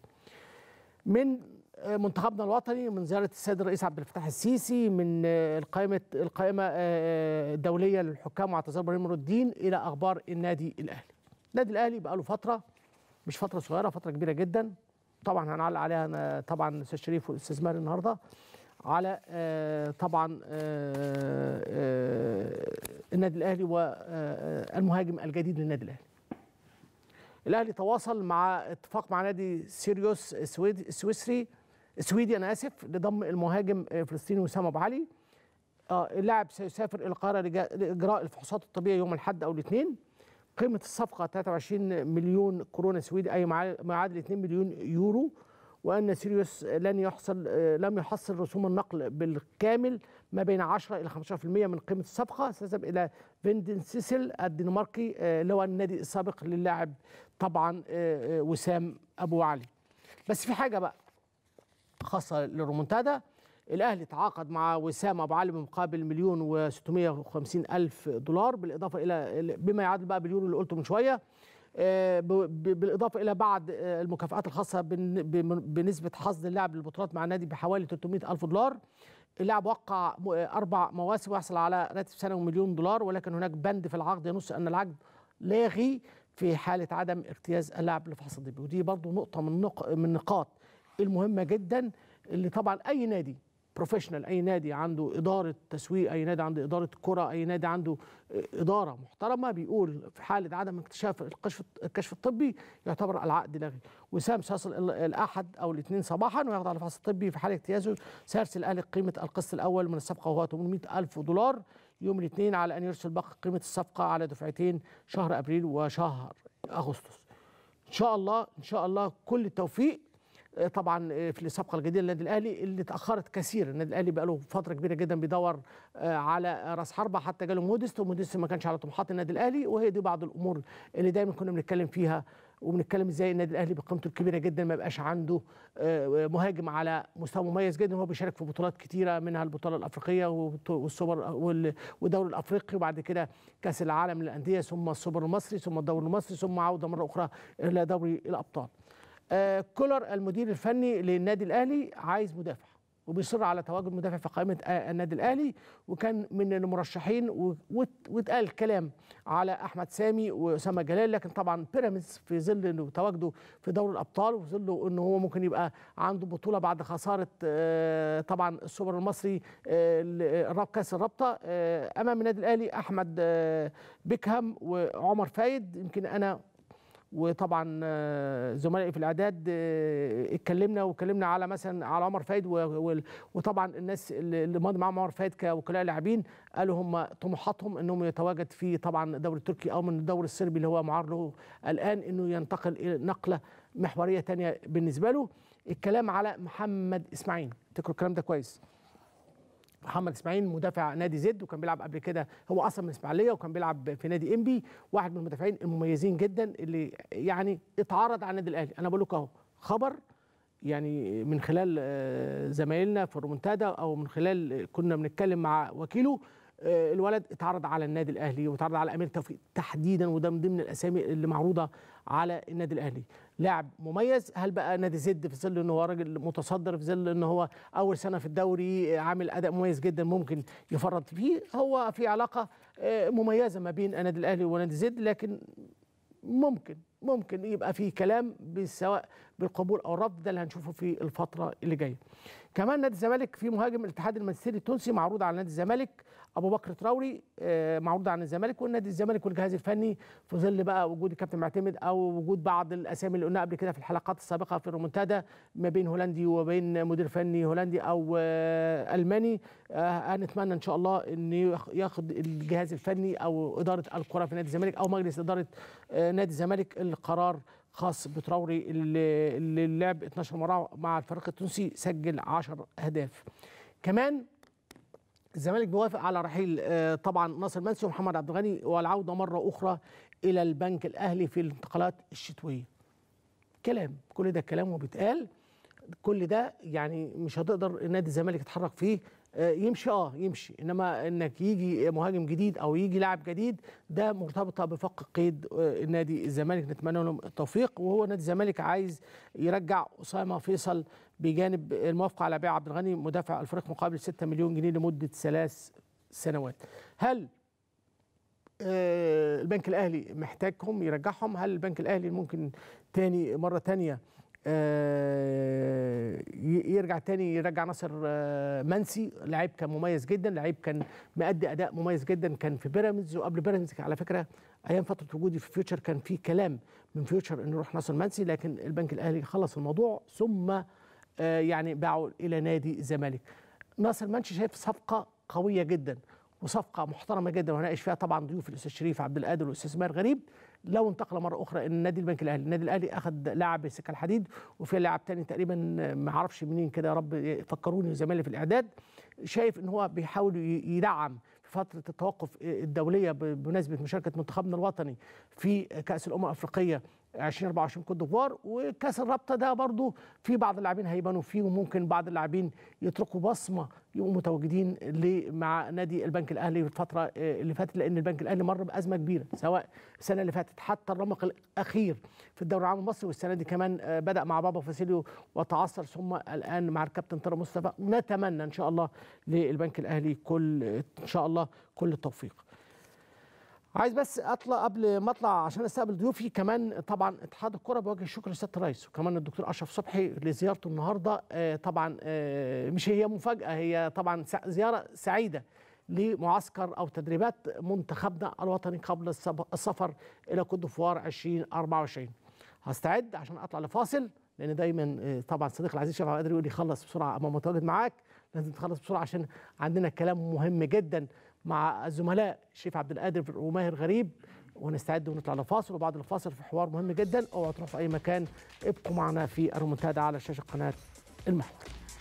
من آه، منتخبنا الوطني من زياره السيد الرئيس عبد الفتاح السيسي من آه، القائمه القائمه آه، الدوليه للحكام واعتذار ابراهيم نور الدين الى اخبار النادي الاهلي. النادي الاهلي بقى له فتره مش فتره صغيره فتره كبيره جدا طبعا هنعلق عليها أنا طبعا الاستاذ شريف والاستاذ ماهر النهارده على آه، طبعا آه، آه، النادي الاهلي والمهاجم الجديد للنادي الاهلي. الاهلي تواصل مع اتفاق مع نادي سيريوس السويد- السويسري السويدي انا اسف لضم المهاجم الفلسطيني وسام ابو علي آه، اللاعب سيسافر الى القاهره لجا- لاجراء الفحوصات الطبيه يوم الاحد او الاثنين قيمه الصفقه 23 مليون كورونا سويدي اي مع- ما يعادل 2 مليون يورو وان سيريوس لن يحصل آه، لم يحصل رسوم النقل بالكامل ما بين 10 الى 15% من قيمه الصفقه ستذهب الى فيندن سيسل الدنماركي آه، اللي هو النادي السابق للاعب طبعا آه، آه، وسام ابو علي بس في حاجه بقى خاصه للرومونتادا الاهلي تعاقد مع وسام ابو علي بمقابل مليون و650 الف دولار بالاضافه الى بما يعادل بقى باليورو اللي قلته من شويه آه، ب- ب- بالاضافه الى بعض آه، المكافآت الخاصه بن- بم- بنسبه حظ اللاعب للبطولات مع النادي بحوالي 300 الف دولار اللاعب وقع م- اربع مواسم ويحصل على راتب سنوي مليون دولار ولكن هناك بند في العقد ينص ان العقد لاغي في حاله عدم اجتياز اللاعب لفحص الطبي ودي برضو نقطه من نق... من النقاط المهمه جدا اللي طبعا اي نادي بروفيشنال اي نادي عنده اداره تسويق اي نادي عنده اداره كره اي نادي عنده اداره محترمه بيقول في حاله عدم اكتشاف الكشف الكشف الطبي يعتبر العقد لاغي وسام سيصل الاحد او الاثنين صباحا ويخضع للفحص الطبي في حاله اجتيازه سيرسل الاهلي قيمه القسط الاول من الصفقه وهو 800 الف دولار يوم الاثنين على ان يرسل باقي قيمه الصفقه على دفعتين شهر ابريل وشهر اغسطس ان شاء الله ان شاء الله كل التوفيق طبعا في الصفقه الجديده للنادي الاهلي اللي اتاخرت كثيرا النادي الاهلي بقى له فتره كبيره جدا بيدور على راس حربه حتى جاله موديست وموديست ما كانش على طموحات النادي الاهلي وهي دي بعض الامور اللي دايما كنا بنتكلم فيها وبنتكلم ازاي النادي الاهلي بقيمته الكبيره جدا ما يبقاش عنده مهاجم على مستوى مميز جدا هو بيشارك في بطولات كتيره منها البطوله الافريقيه والسوبر والدوري الافريقي وبعد كده كاس العالم للانديه ثم السوبر المصري ثم الدوري المصري ثم عوده مره اخرى الى دوري الابطال. آه كولر المدير الفني للنادي الاهلي عايز مدافع وبيصر على تواجد مدافع في قائمه آه النادي الاهلي وكان من المرشحين واتقال كلام على احمد سامي واسامه جلال لكن طبعا بيراميدز في ظل انه تواجده في دوري الابطال وفي ظل انه هو ممكن يبقى عنده بطوله بعد خساره آه طبعا السوبر المصري الراب كاس الرابطه امام النادي الاهلي احمد بيكهام وعمر فايد يمكن انا وطبعا زملائي في الاعداد اتكلمنا واتكلمنا على مثلا على عمر فايد وطبعا الناس اللي ماضي معاهم عمر فايد كوكلاء لاعبين قالوا هم طموحاتهم انهم يتواجد في طبعا الدوري التركي او من الدوري الصربي اللي هو معار له الان انه ينتقل الى نقله محوريه ثانيه بالنسبه له الكلام على محمد اسماعيل افتكروا الكلام ده كويس محمد اسماعيل مدافع نادي زد وكان بيلعب قبل كده هو اصلا من اسماعيليه وكان بيلعب في نادي انبي واحد من المدافعين المميزين جدا اللي يعني اتعرض على النادي الاهلي انا بقول لك اهو خبر يعني من خلال زمايلنا في الرومنتادا او من خلال كنا بنتكلم مع وكيله الولد اتعرض على النادي الاهلي واتعرض على امير توفيق تحديدا وده من ضمن الاسامي اللي معروضه على النادي الاهلي لاعب مميز هل بقى نادي زد في ظل ان هو راجل متصدر في ظل ان هو اول سنه في الدوري عامل اداء مميز جدا ممكن يفرط فيه هو في علاقه مميزه ما بين النادي الاهلي ونادي زد لكن ممكن ممكن يبقى في كلام سواء بالقبول او الرفض ده اللي هنشوفه في الفتره اللي جايه. كمان نادي الزمالك في مهاجم الاتحاد المنستيري التونسي معروض على نادي الزمالك ابو بكر تراوري معروض على الزمالك والنادي الزمالك والجهاز الفني في ظل بقى وجود الكابتن معتمد او وجود بعض الاسامي اللي قلناها قبل كده في الحلقات السابقه في الرومنتادا ما بين هولندي وبين مدير فني هولندي او الماني هنتمنى ان شاء الله ان ياخد الجهاز الفني او اداره الكره في نادي الزمالك او مجلس اداره نادي الزمالك القرار خاص بتراوري اللي, اللي لعب 12 مره مع الفريق التونسي سجل 10 اهداف كمان الزمالك بيوافق على رحيل طبعا ناصر منسي ومحمد عبد الغني والعوده مره اخرى الى البنك الاهلي في الانتقالات الشتويه كلام كل ده كلام وبيتقال كل ده يعني مش هتقدر نادي الزمالك يتحرك فيه يمشي اه يمشي انما انك يجي مهاجم جديد او يجي لاعب جديد ده مرتبطه بفق قيد نادي الزمالك نتمنى لهم التوفيق وهو نادي الزمالك عايز يرجع اسامه فيصل بجانب الموافقه على بيع عبد الغني مدافع الفريق مقابل 6 مليون جنيه لمده ثلاث سنوات هل آه البنك الاهلي محتاجهم يرجعهم هل البنك الاهلي ممكن تاني مره تانيه آه يرجع تاني يرجع ناصر آه منسي لعيب كان مميز جدا لعيب كان مأدي اداء مميز جدا كان في بيراميدز وقبل بيراميدز على فكره ايام فتره وجودي في فيوتشر كان في كلام من فيوتشر انه يروح ناصر منسي لكن البنك الاهلي خلص الموضوع ثم آه يعني باعوا الى نادي الزمالك ناصر منسي شايف صفقه قويه جدا وصفقه محترمه جدا وهناقش فيها طبعا ضيوف الاستاذ شريف عبد القادر والاستاذ ماهر غريب لو انتقل مره اخرى ان نادي البنك الاهلي النادي الاهلي اخذ لاعب سكه الحديد وفي لاعب تاني تقريبا ما اعرفش منين كده يا رب فكروني زمايلي في الاعداد شايف ان هو بيحاول يدعم في فتره التوقف الدوليه بمناسبه مشاركه منتخبنا الوطني في كاس الامم الافريقيه 2024 كوت ديفوار وكاس الرابطه ده برضو في بعض اللاعبين هيبانوا فيه وممكن بعض اللاعبين يتركوا بصمه يبقوا متواجدين مع نادي البنك الاهلي في الفتره اللي فاتت لان البنك الاهلي مر بازمه كبيره سواء السنه اللي فاتت حتى الرمق الاخير في الدوري العام المصري والسنه دي كمان بدا مع بابا فاسيليو وتعثر ثم الان مع الكابتن طارق مصطفى نتمنى ان شاء الله للبنك الاهلي كل ان شاء الله كل التوفيق عايز بس اطلع قبل ما اطلع عشان استقبل ضيوفي كمان طبعا اتحاد الكره بوجه الشكر لسياده الرئيس وكمان الدكتور اشرف صبحي لزيارته النهارده آه، طبعا آه، مش هي مفاجاه هي طبعا سع- زياره سعيده لمعسكر او تدريبات منتخبنا الوطني قبل السب- السفر الى كوت ديفوار 2024 هستعد عشان اطلع لفاصل لان دايما آه، طبعا صديقي العزيز شرف قادر يقول لي خلص بسرعه اما متواجد معاك لازم تخلص بسرعه عشان عندنا كلام مهم جدا مع الزملاء الشيف عبد القادر وماهر غريب ونستعد ونطلع لفاصل وبعد الفاصل في حوار مهم جدا اوعوا تروحوا في اي مكان ابقوا معنا في الرومنتادا على شاشه قناه المحور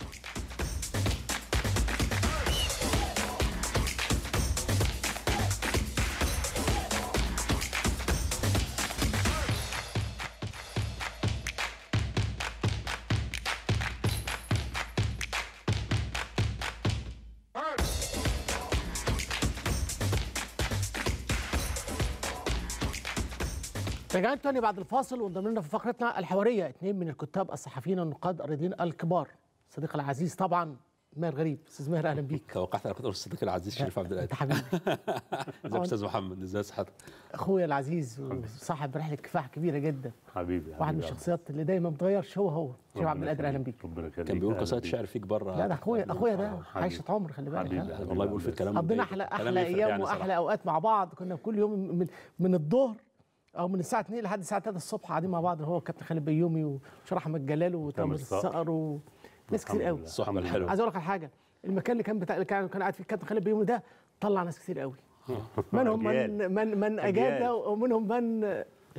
رجعنا تاني بعد الفاصل وانضم لنا في فقرتنا الحواريه اثنين من الكتاب الصحفيين النقاد الرياضيين الكبار صديقي العزيز طبعا ماهر غريب استاذ ماهر اهلا بيك توقعت انا كنت اقول الصديق العزيز شريف عبد القادر حبيبي ازيك يا استاذ محمد ازي صحتك اخويا العزيز وصاحب رحله كفاح كبيره جدا حبيبي واحد من الشخصيات اللي دايما ما بتغيرش هو هو شريف عبد القادر اهلا بيك ربنا يخليك كان بيقول قصائد شعر فيك بره لا ده اخويا اخويا ده عايشه عمر خلي بالك حبيبي ها؟ والله بيقول في الكلام قضينا ده. احلى كلام احلى يفرق ايام يعني واحلى صراحة. اوقات مع بعض كنا كل يوم من من الظهر او من الساعه 2 لحد الساعه 3 الصبح قاعدين مع بعض هو كابتن خالد بيومي وشرح احمد جلال وتامر الصقر. الصقر وناس كتير قوي الصحبه الحلوه عايز اقول لك على حاجه المكان اللي كان بتاع اللي كان كان قاعد فيه الكابتن خالد بيومي ده طلع ناس كتير قوي منهم من أجيال. من من أجيال. اجاد ومنهم من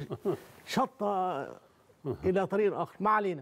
شط الى طريق اخر ما علينا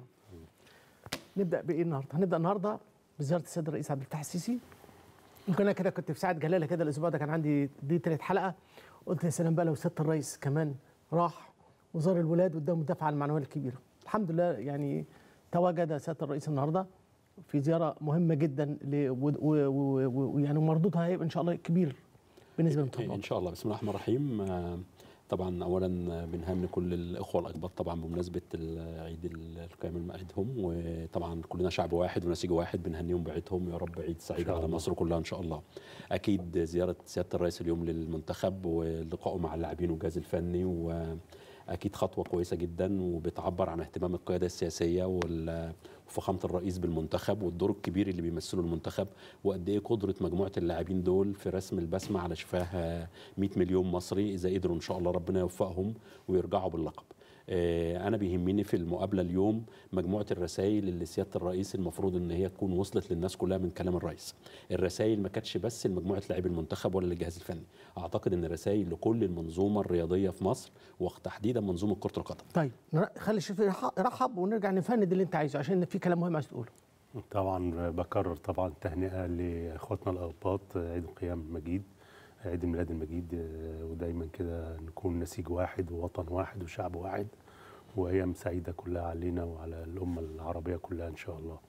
نبدا بايه النهارده هنبدا النهارده بزياره السيد الرئيس عبد الفتاح السيسي يمكن انا كده كنت في ساعه جلاله كده الاسبوع ده كان عندي دي تالت حلقه قلت يا سلام بقى لو سياده الرئيس كمان راح وزار الولاد واداهم الدفعه المعنويه الكبيره الحمد لله يعني تواجد سياده الرئيس النهارده في زياره مهمه جدا ل- و- و- و- و- ويعني مردودها هيبقى ان شاء الله كبير بالنسبه للمنتخب ان شاء الله بسم الله الرحمن الرحيم آه، طبعا اولا بنهني كل الاخوه الاقباط طبعا بمناسبه ال- عيد ال- القيام عيدهم وطبعا كلنا شعب واحد ونسيج واحد بنهنيهم بعيدهم يا رب عيد سعيد على مصر كلها ان شاء الله اكيد زياره سياده الرئيس اليوم للمنتخب ولقائه مع اللاعبين والجهاز الفني واكيد خطوه كويسه جدا وبتعبر عن اهتمام القياده السياسيه وال- وفخامه الرئيس بالمنتخب والدور الكبير اللي بيمثله المنتخب وقد ايه قدره مجموعه اللاعبين دول في رسم البسمه على شفاه 100 مليون مصري اذا قدروا ان شاء الله ربنا يوفقهم ويرجعوا باللقب. آه، انا بيهمني في المقابله اليوم مجموعه الرسائل اللي سياده الرئيس المفروض ان هي تكون وصلت للناس كلها من كلام الرئيس. الرسائل ما كانتش بس لمجموعه لاعبي المنتخب ولا للجهاز الفني، اعتقد ان الرسائل لكل المنظومه الرياضيه في مصر وتحديدا منظومه كره القدم. طيب نر- خلي الشيف يرح- يرحب ونرجع نفند اللي انت عايزه عشان في كلام مهم عايز تقوله طبعا بكرر طبعا تهنئه لاخواتنا الاقباط عيد القيام المجيد عيد الميلاد المجيد آه، ودايما كده نكون نسيج واحد ووطن واحد وشعب واحد وايام سعيده كلها علينا وعلى الامه العربيه كلها ان شاء الله.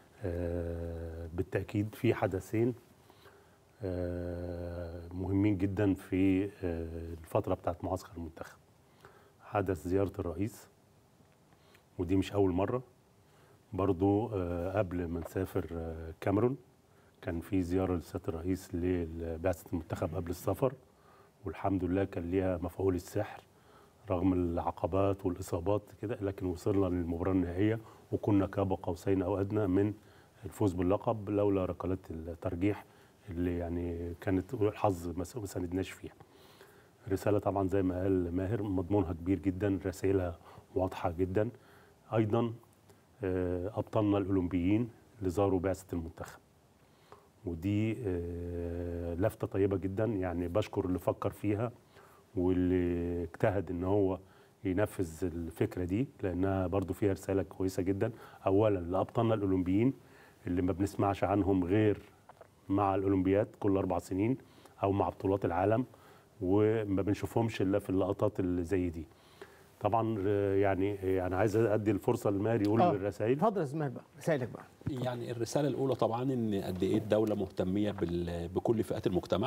آه، بالتاكيد في حدثين آه، مهمين جدا في آه، الفتره بتاعت معسكر المنتخب. حدث زياره الرئيس ودي مش اول مره برضو آه، قبل ما نسافر آه، كاميرون كان في زياره لسياده الرئيس لبعثه المنتخب قبل السفر والحمد لله كان ليها مفعول السحر رغم العقبات والاصابات كده لكن وصلنا للمباراه النهائيه وكنا كاب قوسين او ادنى من الفوز باللقب لولا ركلات الترجيح اللي يعني كانت الحظ ما ما ساندناش فيها. رساله طبعا زي ما قال ماهر مضمونها كبير جدا رسائلها واضحه جدا ايضا آه، ابطالنا الاولمبيين اللي زاروا بعثه المنتخب ودي آه، لفته طيبه جدا يعني بشكر اللي فكر فيها واللي اجتهد ان هو ينفذ الفكره دي لانها برضو فيها رساله كويسه جدا اولا لابطالنا الاولمبيين اللي ما بنسمعش عنهم غير مع الاولمبياد كل اربع سنين او مع بطولات العالم وما بنشوفهمش الا في اللقطات اللي زي دي طبعا آه، يعني انا عايز ادي الفرصه لماهر يقول آه، الرسائل اتفضل يا زميل بقى رسائلك بقى يعني الرساله الاولى طبعا ان قد ايه الدوله مهتميه بال- بكل فئات المجتمع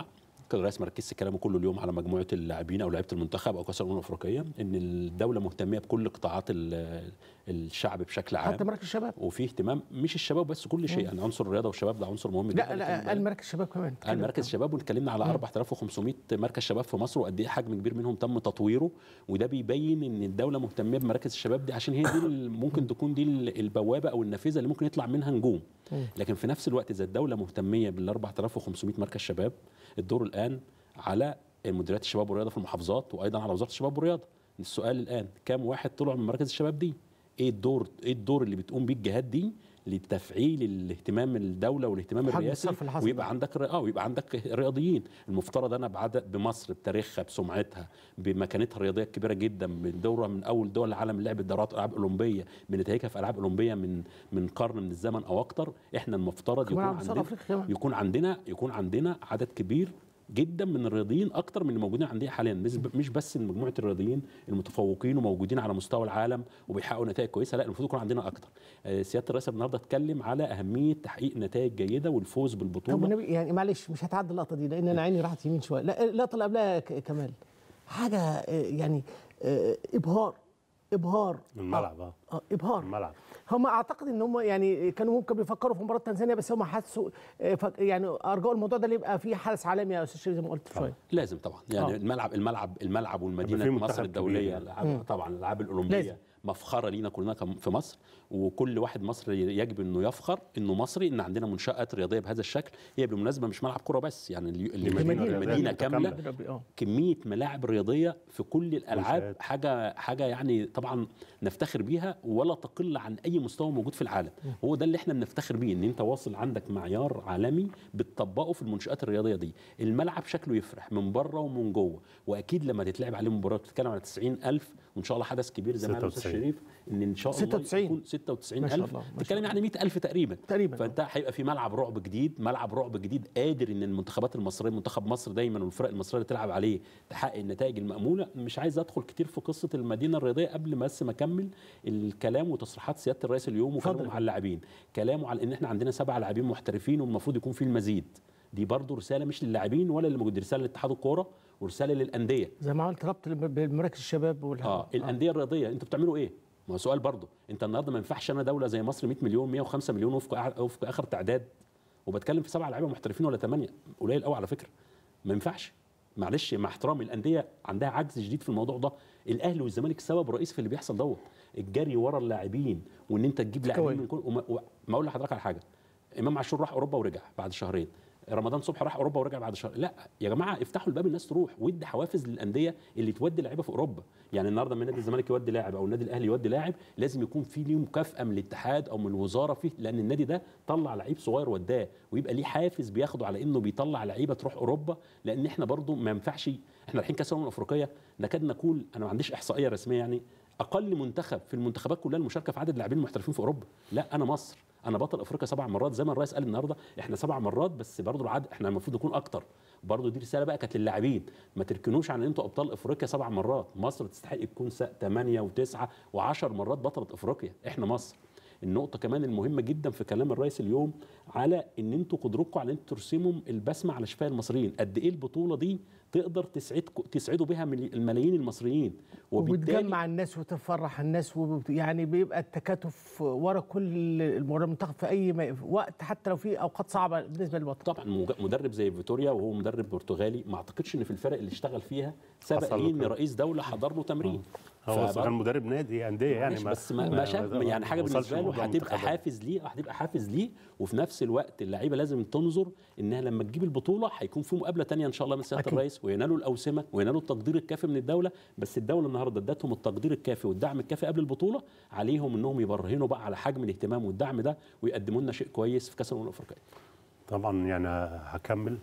اعتقد الرئيس ما ركزش كلامه كله اليوم على مجموعه اللاعبين او لعيبه المنتخب او كاس الامم الافريقيه ان الدوله مهتميه بكل قطاعات ال- الشعب بشكل عام حتى مراكز الشباب وفي اهتمام مش الشباب بس كل شيء مم. يعني عنصر الرياضه والشباب ده عنصر مهم جدا لا لا قال مراكز الشباب كمان قال مركز شباب واتكلمنا على مم. 4500 مركز شباب في مصر وقد ايه حجم كبير منهم تم تطويره وده بيبين ان الدوله مهتميه بمراكز الشباب دي عشان هي دي ال- ممكن تكون دي ال- البوابه او النافذه اللي ممكن يطلع منها نجوم مم. لكن في نفس الوقت اذا الدوله مهتميه بال 4500 مركز شباب الدور الان على مديريات الشباب والرياضه في المحافظات وايضا على وزاره الشباب والرياضه السؤال الان كام واحد طلعوا من مراكز الشباب دي ايه الدور ايه الدور اللي بتقوم بيه الجهات دي لتفعيل الاهتمام الدوله والاهتمام وحجم الرئاسي الصرف اللي حصل ويبقى ده. عندك اه ويبقى عندك رياضيين المفترض انا بعدد بمصر بتاريخها بسمعتها بمكانتها الرياضيه الكبيره جدا من دوره من اول دول العالم اللي لعبت دورات العاب اولمبيه بنتائجها في العاب اولمبيه من من قرن من الزمن او اكتر احنا المفترض كمان يكون على مستوى عندنا أفريقيا كمان. يكون عندنا يكون عندنا عدد كبير جدا من الرياضيين اكتر من اللي موجودين عندنا حاليا مش- مش بس مجموعه الرياضيين المتفوقين وموجودين على مستوى العالم وبيحققوا نتائج كويسه لا المفروض يكون عندنا اكتر آه، سياده الرئيس النهارده اتكلم على اهميه تحقيق نتائج جيده والفوز طب بالبطوله والنبي يعني معلش مش هتعدي اللقطه دي لان انا عيني راحت يمين شويه لا اللقطه اللي قبلها ك- كمال حاجه آه، يعني آه، ابهار ابهار الملعب اه اه ابهار الملعب هم اعتقد ان هم يعني كانوا ممكن بيفكروا في مباراه تنزانيا بس هم حسوا آه، فك- يعني ارجعوا الموضوع ده اللي يبقى فيه حدث عالمي يا استاذ شريف زي ما قلت شويه لازم طبعا يعني آه. الملعب الملعب الملعب والمدينه يبقى في مصر منتخب الدوليه كبير يعني. الألعاب- مم. طبعا الالعاب لازم. الاولمبيه مفخره لينا كلنا كم- في مصر وكل واحد مصري يجب انه يفخر انه مصري ان عندنا منشات رياضيه بهذا الشكل هي بالمناسبه مش ملعب كره بس يعني اليو- دي المدينه مدينة المدينه رياضية كامله متكاملة. آه. كميه ملاعب رياضيه في كل الالعاب منشآت. حاجه حاجه يعني طبعا نفتخر بيها ولا تقل عن اي مستوى موجود في العالم هو ده اللي احنا بنفتخر بيه ان انت واصل عندك معيار عالمي بتطبقه في المنشات الرياضيه دي الملعب شكله يفرح من بره ومن جوه واكيد لما تتلعب عليه مباراه بتتكلم على 90000 وان شاء الله حدث كبير زي ما قال الاستاذ 96. شريف ان ان شاء الله 96. يكون ما شاء 96000 الله، ما شاء بتتكلم يعني 100000 تقريبا تقريبا فانت هيبقى في ملعب رعب جديد ملعب رعب جديد قادر ان المنتخبات المصريه منتخب مصر دايما والفرق المصريه اللي تلعب عليه تحقق النتائج الماموله مش عايز ادخل كتير في قصه المدينه الرياضيه قبل ما بس ما اكمل الكلام وتصريحات سياده الرئيس اليوم وكلامه اتفضل. مع اللاعبين كلامه على ان احنا عندنا سبع لاعبين محترفين والمفروض يكون في المزيد دي برضه رساله مش للاعبين ولا للمجد رساله لاتحاد الكوره ورساله للانديه زي ما قلت ربط بمراكز الشباب والها اه الانديه الرياضيه انتوا بتعملوا ايه؟ ما هو سؤال برضه انت النهارده ما ينفعش انا دوله زي مصر 100 مليون 105 مليون وفق أع- وفق اخر تعداد وبتكلم في سبعه لعيبه محترفين ولا ثمانيه قليل قوي على فكره ما ينفعش معلش مع احترامي الانديه عندها عجز شديد في الموضوع ده الاهلي والزمالك سبب رئيسي في اللي بيحصل دوت الجري ورا اللاعبين وان انت تجيب لاعبين من كل وما وما اقول لحضرتك على حاجه امام عاشور راح اوروبا ورجع بعد شهرين رمضان صبحي راح اوروبا ورجع بعد شهر لا يا جماعه افتحوا الباب الناس تروح وادي حوافز للانديه اللي تودي لعيبه في اوروبا يعني النهارده لما نادي الزمالك يودي لاعب او النادي الاهلي يودي لاعب لازم يكون في ليه مكافاه من الاتحاد او من الوزاره فيه لان النادي ده طلع لعيب صغير وداه ويبقى ليه حافز بياخده على انه بيطلع لعيبه تروح اوروبا لان احنا برضو ما ينفعش احنا رايحين كاس الامم الافريقيه نكاد نقول انا ما عنديش احصائيه رسميه يعني اقل منتخب في المنتخبات كلها المشاركه في عدد اللاعبين المحترفين في اوروبا لا انا مصر انا بطل افريقيا سبع مرات زي ما الرئيس قال النهارده احنا سبع مرات بس برضه العدد احنا المفروض نكون اكتر برضه دي رساله بقى كانت للاعبين ما تركنوش عن ان انتوا ابطال افريقيا سبع مرات مصر تستحق تكون 8 و9 و10 مرات بطله افريقيا احنا مصر النقطه كمان المهمه جدا في كلام الرئيس اليوم على ان انتوا قدرتكم على ان انتوا ترسموا البسمه على شفاء المصريين قد ايه البطوله دي تقدر تسعدكم تسعدوا بها ملي- الملايين المصريين وبتجمع الناس وتفرح الناس وبت... يعني بيبقى التكاتف ورا كل المنتخب في اي م- وقت حتى لو في اوقات صعبه بالنسبه للوطن طبعا مج- مدرب زي فيتوريا وهو مدرب برتغالي ما اعتقدش ان في الفرق اللي اشتغل فيها سبق حصل له ليه ان كده. رئيس دوله حضر له تمرين هو فبر- كان مدرب نادي انديه يعني معلش بس ما, ما شاف يعني حاجه وصلش بالنسبه له لموضوع هتبقى المنتخبات. حافز ليه هتبقى حافز ليه وفي نفس الوقت اللعيبه لازم تنظر انها لما تجيب البطوله هيكون في مقابله تانية ان شاء الله من سياده أكيد. الرئيس وينالوا الاوسمه وينالوا التقدير الكافي من الدوله بس الدوله النهارده ادتهم التقدير الكافي والدعم الكافي قبل البطوله عليهم انهم يبرهنوا بقى على حجم الاهتمام والدعم ده ويقدموا لنا شيء كويس في كاس الامم الافريقيه طبعا يعني هكمل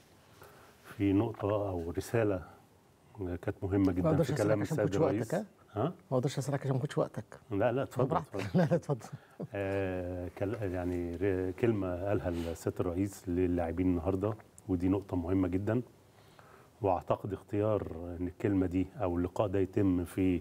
في نقطة أو رسالة كانت مهمة ما جدا اقدرش في اسالك كلام عشان ما السيد كنتش وقتك الرئيس ها ها؟ ما اقدرش اسالك عشان ما كنتش وقتك لا لا اتفضل براحتك. اتفضل لا لا اتفضل آه كل- يعني ر- كلمة قالها السيد الرئيس للاعبين النهاردة ودي نقطة مهمة جدا واعتقد اختيار ان الكلمة دي او اللقاء ده يتم في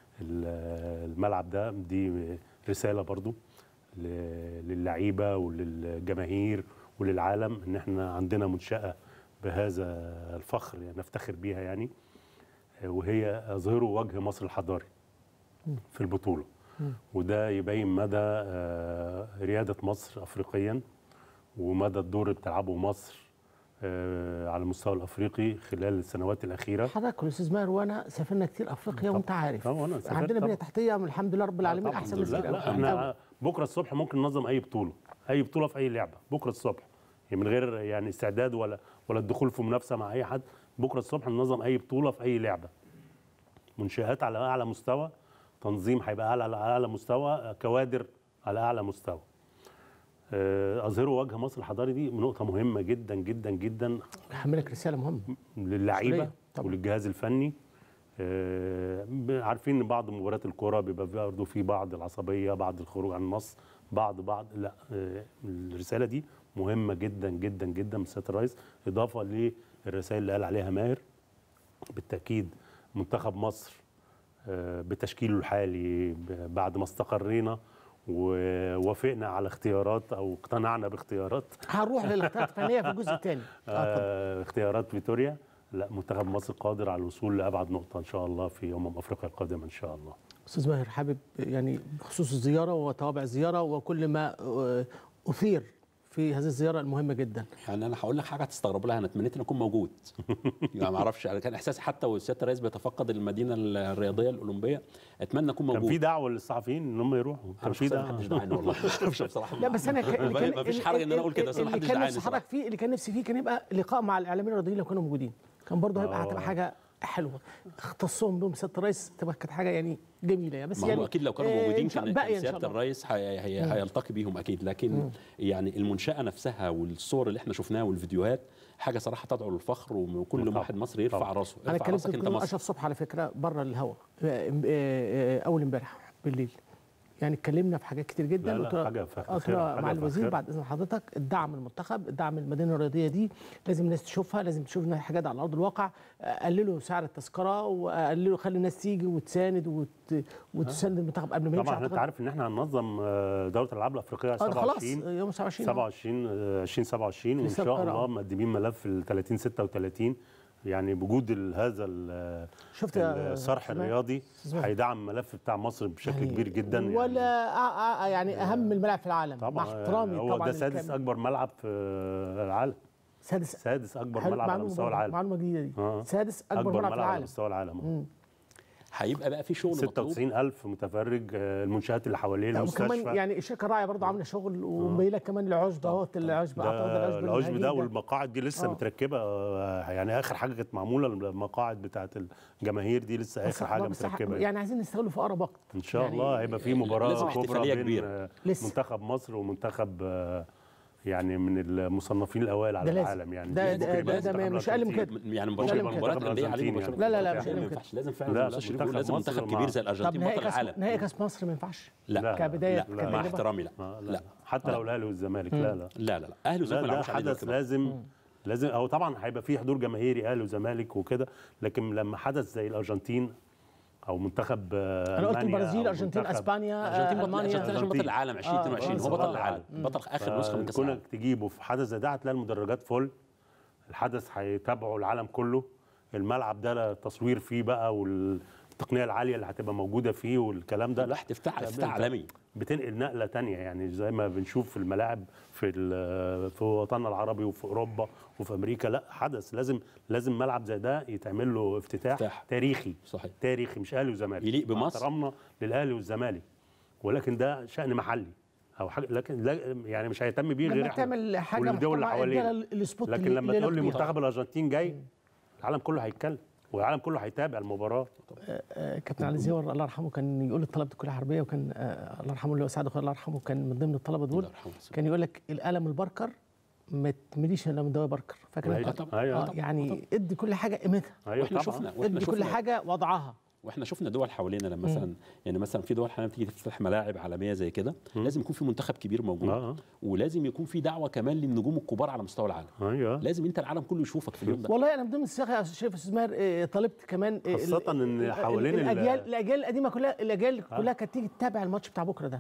ال- الملعب ده دي رسالة برضو ل- للعيبة وللجماهير وللعالم ان احنا عندنا منشأة بهذا الفخر يعني نفتخر بيها يعني آه، وهي اظهروا وجه مصر الحضاري في البطوله وده يبين مدى آه، رياده مصر افريقيا ومدى الدور اللي بتلعبه مصر آه، على المستوى الافريقي خلال السنوات الاخيره حضرتك والاستاذ ماهر وانا سافرنا كتير افريقيا وانت عارف طبعاً أنا سافرت عندنا بنيه طبعاً. تحتيه الحمد لله رب العالمين طبعاً. احسن من لا كتير لا أوي. احنا بكره الصبح ممكن ننظم اي بطوله اي بطوله في اي لعبه بكره الصبح يعني من غير يعني استعداد ولا ولا الدخول في منافسه مع اي حد بكره الصبح ننظم اي بطوله في اي لعبه منشآت على اعلى مستوى تنظيم هيبقى اعلى على اعلى مستوى كوادر على اعلى مستوى آه، اظهروا وجه مصر الحضاري دي نقطه مهمه جدا جدا جدا حملك رساله مهمه للعيبه مسؤولية طبعاً. وللجهاز الفني آه، عارفين ان بعض مباريات الكره بيبقى برضه في بعض العصبيه بعض الخروج عن النص بعض بعض لا آه، الرساله دي مهمه جدا جدا جدا من سياده الرئيس اضافه للرسائل اللي قال عليها ماهر بالتاكيد منتخب مصر آه، بتشكيله الحالي ب- بعد ما استقرينا ووافقنا على اختيارات او اقتنعنا باختيارات هنروح للاختيارات الفنيه في الجزء الثاني آه اختيارات فيتوريا لا منتخب مصر قادر على الوصول لابعد نقطه ان شاء الله في امم افريقيا القادمه ان شاء الله استاذ ماهر حابب يعني بخصوص الزياره وتوابع الزياره وكل ما آه، اثير في هذه الزياره المهمه جدا يعني انا هقول لك حاجه هتستغرب لها انا اتمنيت ان اكون موجود يعني ما اعرفش يعني كان احساسي حتى وسياده الرئيس بيتفقد المدينه الرياضيه الاولمبيه اتمنى اكون موجود كان في دعوه للصحفيين ان هم يروحوا كان في دعوه محدش دعاني والله ما اعرفش بصراحه لا بس انا ك- اللي كان ما فيش حرج ان انا اقول كده بس اللي محدش كان دعاني نفسي صراحة. حضرتك فيه اللي كان نفسي فيه كان يبقى لقاء مع الاعلاميين الرياضيين لو كانوا موجودين كان برضه هيبقى آه. هتبقى حاجه حلوه اختصهم بهم سياده الرئيس تبقى كانت حاجه يعني جميله يعني بس ما يعني هو اكيد لو كانوا آه، موجودين إن شاء- كان باقية كان إن شاء سياده الله. الرئيس هي هي مم. هيلتقي بيهم اكيد لكن مم. يعني المنشاه نفسها والصور اللي احنا شفناها والفيديوهات حاجه صراحه تدعو للفخر وكل طبعاً. واحد مصري يرفع طبعاً. راسه انا ارفع اتكلمت راسك انت مع مصر اشرف صبحي على فكره بره الهوا آه، آه، آه، اول امبارح بالليل يعني اتكلمنا في حاجات كتير جدا لا، لا، قلت له- حاجة فاخرة، قلت له حاجة مع الوزير فاخرة. بعد اذن حضرتك الدعم المنتخب الدعم المدينه الرياضيه دي لازم الناس تشوفها لازم تشوف انها حاجات على ارض الواقع آه، قللوا سعر التذكره وقللوا خلي الناس تيجي وتساند وت... وتساند المنتخب قبل ما يمشي طبعا انت أعتقد- عارف ان احنا هننظم آه، دوره الالعاب الافريقيه آه، ده خلاص 27 يوم 27 27 آه، 2027 وان لسه شاء بقرأ. الله مقدمين ملف ال 30 36 يعني بوجود ال- هذا ال- شفت يا الصرح أستاذ الرياضي أستاذ ماهر. هيدعم الملف بتاع مصر بشكل كبير جدا يعني ولا آه، آه، يعني اهم الملاعب في العالم مع طبعا احترامي هو طبعا ده سادس للكامل. اكبر ملعب في العالم سادس سادس اكبر حلو، ملعب على معلومة مستوى برضه، العالم معلومه جديده دي آه. سادس اكبر, ملعب في على العالم مستوى العالم مم. هيبقى بقى في شغل مطلوب 96 ألف متفرج آه، المنشآت اللي حواليه لا، المستشفى وكمان يعني الشركه الراعيه برضه عامله شغل ومبين لك كمان العشب اهوت العشب اعتقد ده العشب العشب ده الهجين والمقاعد دي لسه آه. متركبه آه، يعني اخر حاجه كانت معموله المقاعد بتاعت الجماهير دي لسه بس- اخر حاجه بس متركبه يعني عايزين نستغله في اقرب وقت ان شاء يعني الله هيبقى في لازم مباراه احتفالية كبرى بين كبيرة. آه، لسه. منتخب مصر ومنتخب آه، يعني من المصنفين الاوائل على ده لازم. العالم يعني ده- دي ده- ممكن ده- يبقى ده منتخب مش أقل من الأرجنتين. كده. يعني ممكن مباشره يبقى مباراه منتخب الانديه عليه الأرجنتين مباشره يعني. لا، لا، لا، ما مش أقل من كده. ينفعش لازم لا، فعلا لا، المستشفى منتخب يقول لازم مصر منتخب مع- كبير زي طب الارجنتين نهائي بطل كاس العالم نهائي كاس مصر ما ينفعش لا لا، كبدايه لا، لا، مع كتجربة؟ احترامي لا آه، لا حتى لو الاهلي والزمالك مم. لا لا لا لا لا اهلي لا وزمالك ما ده يلعبوش عليه حدث دلوقتي بقى. لازم لازم او طبعا هيبقى فيه حضور جماهيري اهلي وزمالك وكده لكن لما حدث زي الارجنتين او منتخب آه، انا قلت ألمانيا البرازيل أو ارجنتين منتخب- اسبانيا الارجنتين آه، بطل المانيا الارجنتين عشان بطل العالم آه، 2022 هو آه، بطل آه. العالم مم. بطل اخر نسخه من كاس العالم كونك تجيبه في حدث زي ده هتلاقي المدرجات فل الحدث هيتابعه العالم كله الملعب ده التصوير فيه بقى والتقنيه العاليه اللي هتبقى موجوده فيه والكلام ده لا افتتاح لا، افتتاح أنت عالمي بتنقل نقله تانية يعني زي ما بنشوف في الملاعب في ال- في وطننا العربي وفي اوروبا وفي امريكا لا حدث لازم لازم ملعب زي ده يتعمل له افتتاح, افتتاح. تاريخي صحيح تاريخي مش اهلي وزمالك يليق مع بمصر. احترامنا للاهلي والزمالك ولكن ده شان محلي او حاجه لكن لا يعني مش هيهتم بيه غير لما احنا تعمل حاجه والدول اللي محترمة، حوالينا اديها السبوت لكن اللي- لما اللي تقول لي يليق بيها. منتخب الارجنتين جاي العالم كله هيتكلم والعالم كله هيتابع المباراه آه، كابتن علي زيور الله يرحمه كان يقول الطلبه الكليه الحربيه وكان آه، الله يرحمه اللي هو سعد اخويا الله يرحمه كان من ضمن الطلبه دول كان يقول لك القلم البركر ما تمليش الا من دواء بركر فاكر أيوة أنت؟ طبعاً. أيوة آه، طبعاً. يعني ادي كل حاجه قيمتها ايوه واحنا طبعا شفنا واحنا ادي كل شفنا حاجه وضعها واحنا شفنا دول حوالينا لما مثلا يعني مثلا في دول حوالينا بتيجي تفتح ملاعب عالميه زي كده لازم يكون في منتخب كبير موجود آه. ولازم يكون في دعوه كمان للنجوم الكبار على مستوى العالم ايوه لازم انت العالم كله يشوفك في اليوم ده والله انا من ضمن السياق يا شايف استاذ ماهر آه، طالبت كمان آه، خاصة ال- إن ال- حوالين ال- الاجيال الاجيال القديمه كلها الاجيال آه. كلها كانت تيجي تتابع الماتش بتاع بكره ده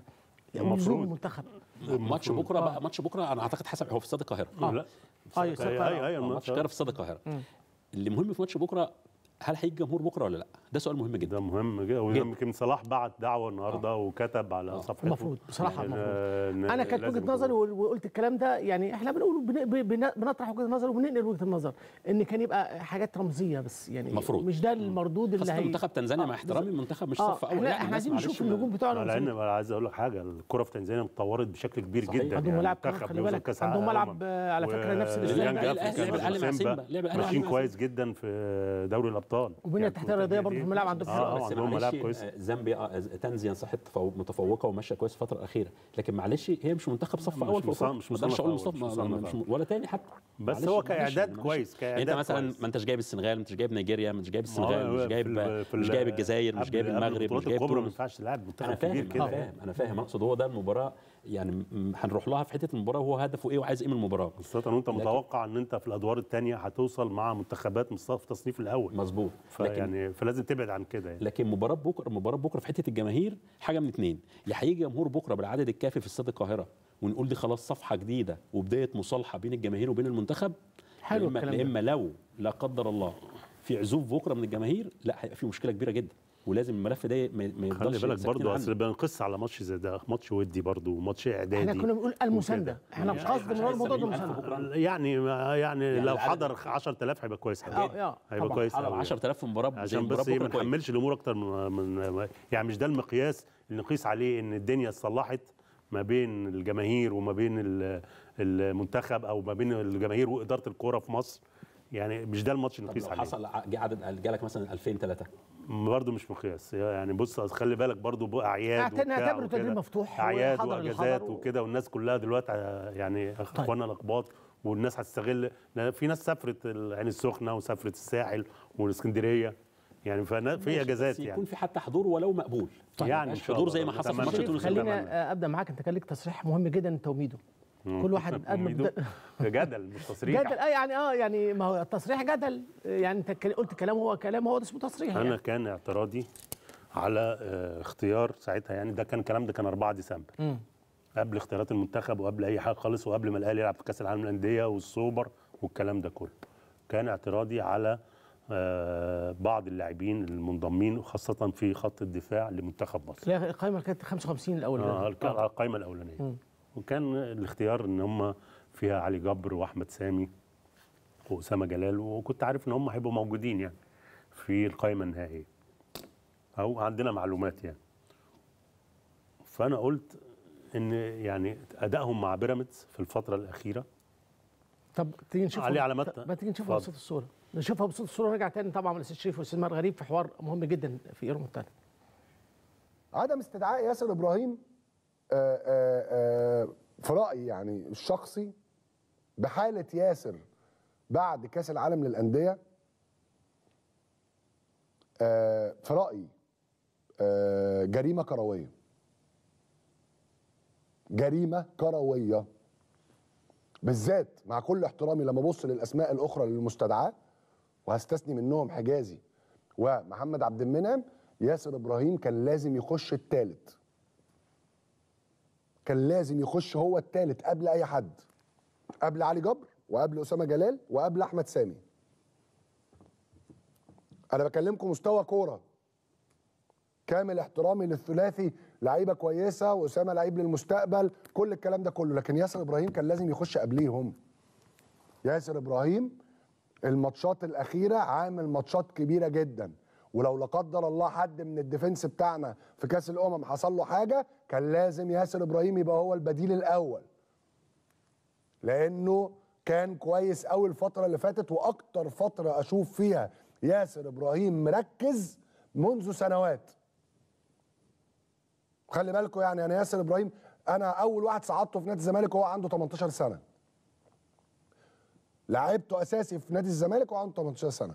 ولزوم المنتخب ماتش بكره بقى ماتش بكره انا اعتقد حسب هو في استاد القاهره آه. لا آه، استاد القاهرة. آه، ماتش القاهره في استاد القاهره اللي مهم في ماتش بكره هل هيجي جمهور بكره ولا لا ده سؤال مهم جدا ده مهم جدا ويمكن صلاح بعت دعوه النهارده وكتب على صفحته المفروض بصراحه إن- المفروض إن انا كانت لازم وجهه نظري وقل- وقلت الكلام ده يعني احنا بنقول بن- بن- بنطرح وجهه نظر وبننقل وجهه النظر ان كان يبقى حاجات رمزيه بس يعني مفروض. مش ده المردود اللي خاصه هي منتخب تنزانيا مع آه، احترامي بالظبط. المنتخب مش آه، صف اول احنا لا، احنا الناس عايزين معلش نشوف ما- النجوم بتوعنا لان ونشوف- انا عايز اقول لك حاجه الكره في تنزانيا اتطورت بشكل كبير صحيح. جدا عندهم ملاعب كمان، المنتخب خلي بيوصل بالك. كأس عندهم العالم. ملعب، آه، على فكرة نفس و- الاسلام. اليانج لعب أفريكانز الأهلي- لعب الأهلي مع وسيمبا سيمبا. لعب الأهلي ماشيين مع كويس جدا في دوري الابطال وبنية التحتية الرياضية برضه في الملعب عندهم اه بس آه، عندهم معلش، ملاعب كويسه آه، زامبيا آه، تنزانيا صحت تفوق- متفوقه وماشيه كويس الفتره الاخيره لكن معلش هي مش منتخب صف مش اول في مصنف- أفريقيا. مش ما اقدرش مصنف اقول أول، مصنف مش ما- مصنف مش- أول. ولا تاني حتى بس معلش، هو معلش، كإعداد معلش. كويس، يعني انت كإعداد مثلا كويس. ما انتش جايب السنغال ما انتش جايب نيجيريا ما انتش جايب السنغال ما هو مش في جايب ال- في مش ال- جايب الجزائر مش قبل- جايب قبل المغرب البطولات مش جايب الكبرى ما تونس ينفعش تلعب منتخب انا فاهم كبير انا كده فاهم انا فاهم اقصد هو ده المباراه يعني م- هنروح لها في حته المباراه وهو هدفه ايه وعايز ايه من المباراه خاصة وانت متوقع ان انت في الادوار الثانيه هتوصل مع منتخبات مصنف في التصنيف الاول مظبوط فيعني فلازم تبعد عن كده يعني لكن مباراه بكره مباراه بكره في حته الجماهير حاجه من اتنين يا هيجي جمهور بكره بالعدد الكافي في استاد القاهره ونقول دي خلاص صفحه جديده وبدايه مصالحه بين الجماهير وبين المنتخب حلو يا اما الكلام يا ده. اما لو لا قدر الله في عزوف بكره من الجماهير لا هيبقى في مشكله كبيره جدا ولازم الملف ده ما ما خلي يفضلش بالك ساكتين برضو عنه. اصل بنقص على ماتش زي ده ماتش ودي برضو وماتش اعدادي احنا كنا بنقول المسانده وكده. احنا مش قصد من الموضوع ده المسانده يعني يعني لو العدد- حضر 10000 هيبقى كويس قوي آه، آه، هيبقى طبعاً. كويس على قوي 10000 في مباراه زي عشان مباراة بس ايه بكرة ما كويس. نحملش الامور اكتر من, من يعني مش ده المقياس اللي نقيس عليه ان الدنيا اتصلحت ما بين الجماهير وما بين ال- المنتخب او ما بين الجماهير واداره الكوره في مصر يعني مش ده الماتش اللي طب نقيس لو عليه حصل ع- جه عدد جالك مثلا 2000 3 برضه مش مقياس يعني بص أصل خلي بالك برضه بقى اعياد اعتبر- وبتاع نعتبره تدريب وكده. مفتوح اعياد وحضر اللي واجازات حضر و- وكده والناس كلها دلوقتي ع- يعني اخواننا الاقباط والناس هتستغل لأن في ناس سافرت العين السخنه وسافرت الساحل والاسكندريه يعني فنا- في ماشي، اجازات بس يكون يعني في حتى حضور ولو مقبول يعني إن مش شاء حضور الله. زي ما حصل في نتمنى. ماتش شريف، تونس خلينا والمغرب. آه، ابدا معاك انت كان لك تصريح مهم جدا انت وميدو كل واحد قال له ميدو. بد- جدل مش تصريح جدل اه يعني اه يعني ما هو التصريح جدل يعني انت كان- قلت كلام هو كلام هو ده اسمه تصريح انا يعني. كان اعتراضي على آه، اختيار ساعتها يعني ده كان الكلام ده كان 4 ديسمبر مم. قبل اختيارات المنتخب وقبل اي حاجه خالص وقبل ما الاهلي يلعب في كاس العالم للانديه والسوبر والكلام ده كله كان اعتراضي على آه، بعض اللاعبين المنضمين وخاصه في خط الدفاع لمنتخب مصر لا القائمه كانت 55 الاول اه ده. الك- القائمه الاولانيه مم. وكان الاختيار ان هم فيها علي جبر واحمد سامي واسامه جلال وكنت عارف ان هم هيبقوا موجودين يعني في القائمه النهائيه او عندنا معلومات يعني فانا قلت ان يعني ادائهم مع بيراميدز في الفتره الاخيره طب تيجي نشوف عليه علامات ما تيجي نشوفها اتفضل. بصوت الصوره نشوفها بصوت الصوره ونرجع تاني طبعا الاستاذ شريف والاستاذ مار غريب في حوار مهم جدا في ايرو مونتانا عدم استدعاء ياسر ابراهيم آه، آه، آه، في رايي يعني الشخصي بحاله ياسر بعد كاس العالم للانديه آه، في رايي آه، جريمه كرويه جريمه كرويه بالذات مع كل احترامي لما ابص للاسماء الاخرى للمستدعاه وهستثني منهم حجازي ومحمد عبد المنعم ياسر ابراهيم كان لازم يخش الثالث كان لازم يخش هو الثالث قبل اي حد قبل علي جبر وقبل اسامه جلال وقبل احمد سامي انا بكلمكم مستوى كوره كامل احترامي للثلاثي لعيبه كويسه واسامه لعيب للمستقبل كل الكلام ده كله لكن ياسر ابراهيم كان لازم يخش قبليهم ياسر ابراهيم الماتشات الاخيره عامل ماتشات كبيره جدا ولو لا قدر الله حد من الديفنس بتاعنا في كاس الامم حصل له حاجه كان لازم ياسر ابراهيم يبقى هو البديل الاول لانه كان كويس قوي الفتره اللي فاتت واكتر فتره اشوف فيها ياسر ابراهيم مركز منذ سنوات خلي بالكم يعني انا ياسر ابراهيم انا اول واحد صعدته في نادي الزمالك وهو عنده 18 سنه لعبته اساسي في نادي الزمالك وهو عنده 18 سنه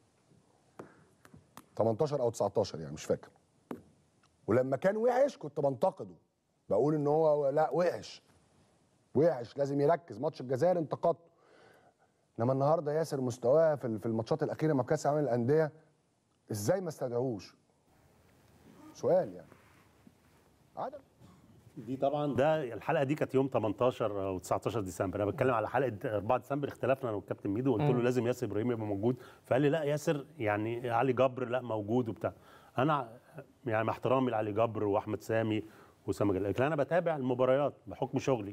18 او 19 يعني مش فاكر ولما كان وحش كنت بنتقده بقول ان هو لا وحش وحش لازم يركز ماتش الجزائر انتقدته انما النهارده ياسر مستواه في في الماتشات الاخيره مع كاس العالم للانديه ازاي ما استدعوش سؤال يعني عدم دي طبعا ده الحلقه دي كانت يوم 18 او 19 ديسمبر انا بتكلم على حلقه 4 ديسمبر اختلفنا انا والكابتن ميدو وقلت له مم. لازم ياسر ابراهيم يبقى موجود فقال لي لا ياسر يعني علي جبر لا موجود وبتاع انا يعني مع احترامي لعلي جبر واحمد سامي واسامه جلال لكن انا بتابع المباريات بحكم شغلي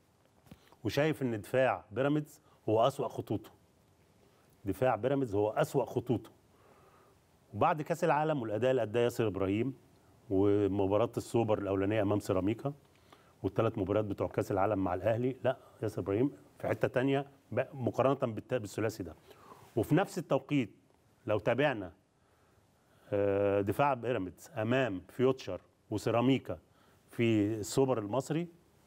وشايف ان دفاع بيراميدز هو اسوا خطوطه دفاع بيراميدز هو اسوا خطوطه وبعد كاس العالم والاداء اللي اداه ياسر ابراهيم ومباراه السوبر الاولانيه امام سيراميكا والثلاث مباريات بتوع كاس العالم مع الاهلي لا ياسر ابراهيم في حته تانية ب- مقارنه بالت- بالثلاثي ده وفي نفس التوقيت لو تابعنا آه، دفاع بيراميدز امام فيوتشر وسيراميكا في السوبر المصري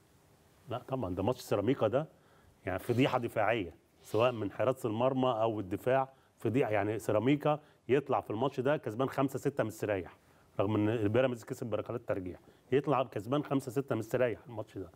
لا طبعا ده ماتش سيراميكا ده يعني فضيحه دفاعيه سواء من حراسه المرمى او الدفاع فضيحه يعني سيراميكا يطلع في الماتش ده كسبان 5 6 مستريح رغم ان البيراميدز كسب بركلات ترجيح يطلع كسبان 5 6 مستريح الماتش ده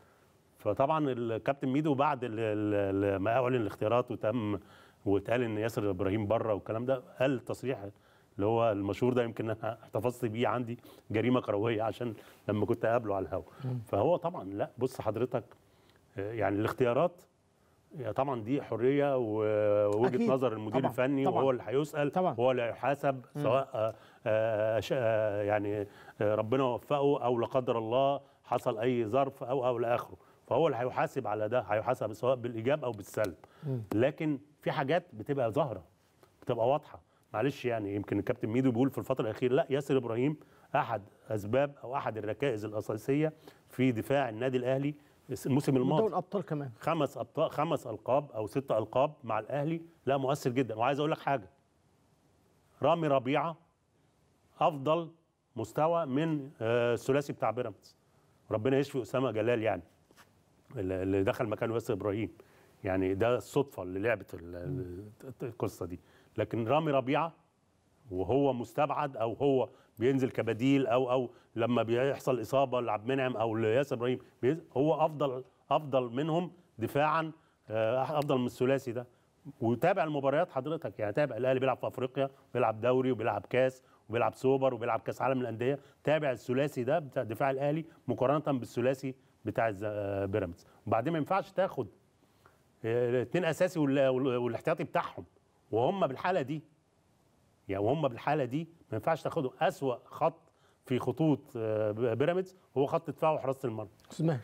فطبعا الكابتن ميدو بعد ال- ال- ال- ما اعلن الاختيارات وتم واتقال ان ياسر ابراهيم بره والكلام ده قال التصريح اللي هو المشهور ده يمكن انا احتفظت بيه عندي جريمه كرويه عشان لما كنت اقابله على الهواء فهو طبعا لا بص حضرتك آه، يعني الاختيارات يعني طبعا دي حريه و- ووجهه أكيد. نظر المدير طبعاً. الفني طبعاً. وهو اللي هيسال طبعا. وهو اللي هيحاسب مم. سواء آه، آه، ش- آه، يعني آه، ربنا وفقه او لا قدر الله حصل اي ظرف او او الى اخره فهو اللي هيحاسب على ده هيحاسب سواء بالايجاب او بالسلب لكن في حاجات بتبقى ظاهره بتبقى واضحه معلش يعني يمكن الكابتن ميدو بيقول في الفتره الاخيره لا ياسر ابراهيم احد اسباب او احد الركائز الاساسيه في دفاع النادي الاهلي الموسم الماضي دوري الابطال كمان خمس ابطال خمس القاب او ست القاب مع الاهلي لا مؤثر جدا وعايز اقول لك حاجه رامي ربيعه افضل مستوى من آه، الثلاثي بتاع بيراميدز ربنا يشفي اسامه جلال يعني اللي اللي دخل مكانه ياسر ابراهيم يعني ده الصدفه اللي لعبت ال- ال- القصه دي لكن رامي ربيعه وهو مستبعد او هو بينزل كبديل او او لما بيحصل اصابه لعبد المنعم او لياسر ابراهيم بيز- هو افضل افضل منهم دفاعا آه، افضل من الثلاثي ده وتابع المباريات حضرتك يعني تابع الاهلي بيلعب في افريقيا بيلعب دوري وبيلعب كاس وبيلعب سوبر وبيلعب كاس عالم الانديه تابع الثلاثي ده بتاع دفاع الاهلي مقارنه بالثلاثي بتاع الز- آه، بيراميدز وبعدين ما ينفعش تاخد الاثنين اساسي وال- وال- والاحتياطي بتاعهم وهم بالحاله دي يعني وهم بالحاله دي ما ينفعش تاخدوا اسوا خط في خطوط آه، بيراميدز هو خط دفاع وحراسه المرمى اسمها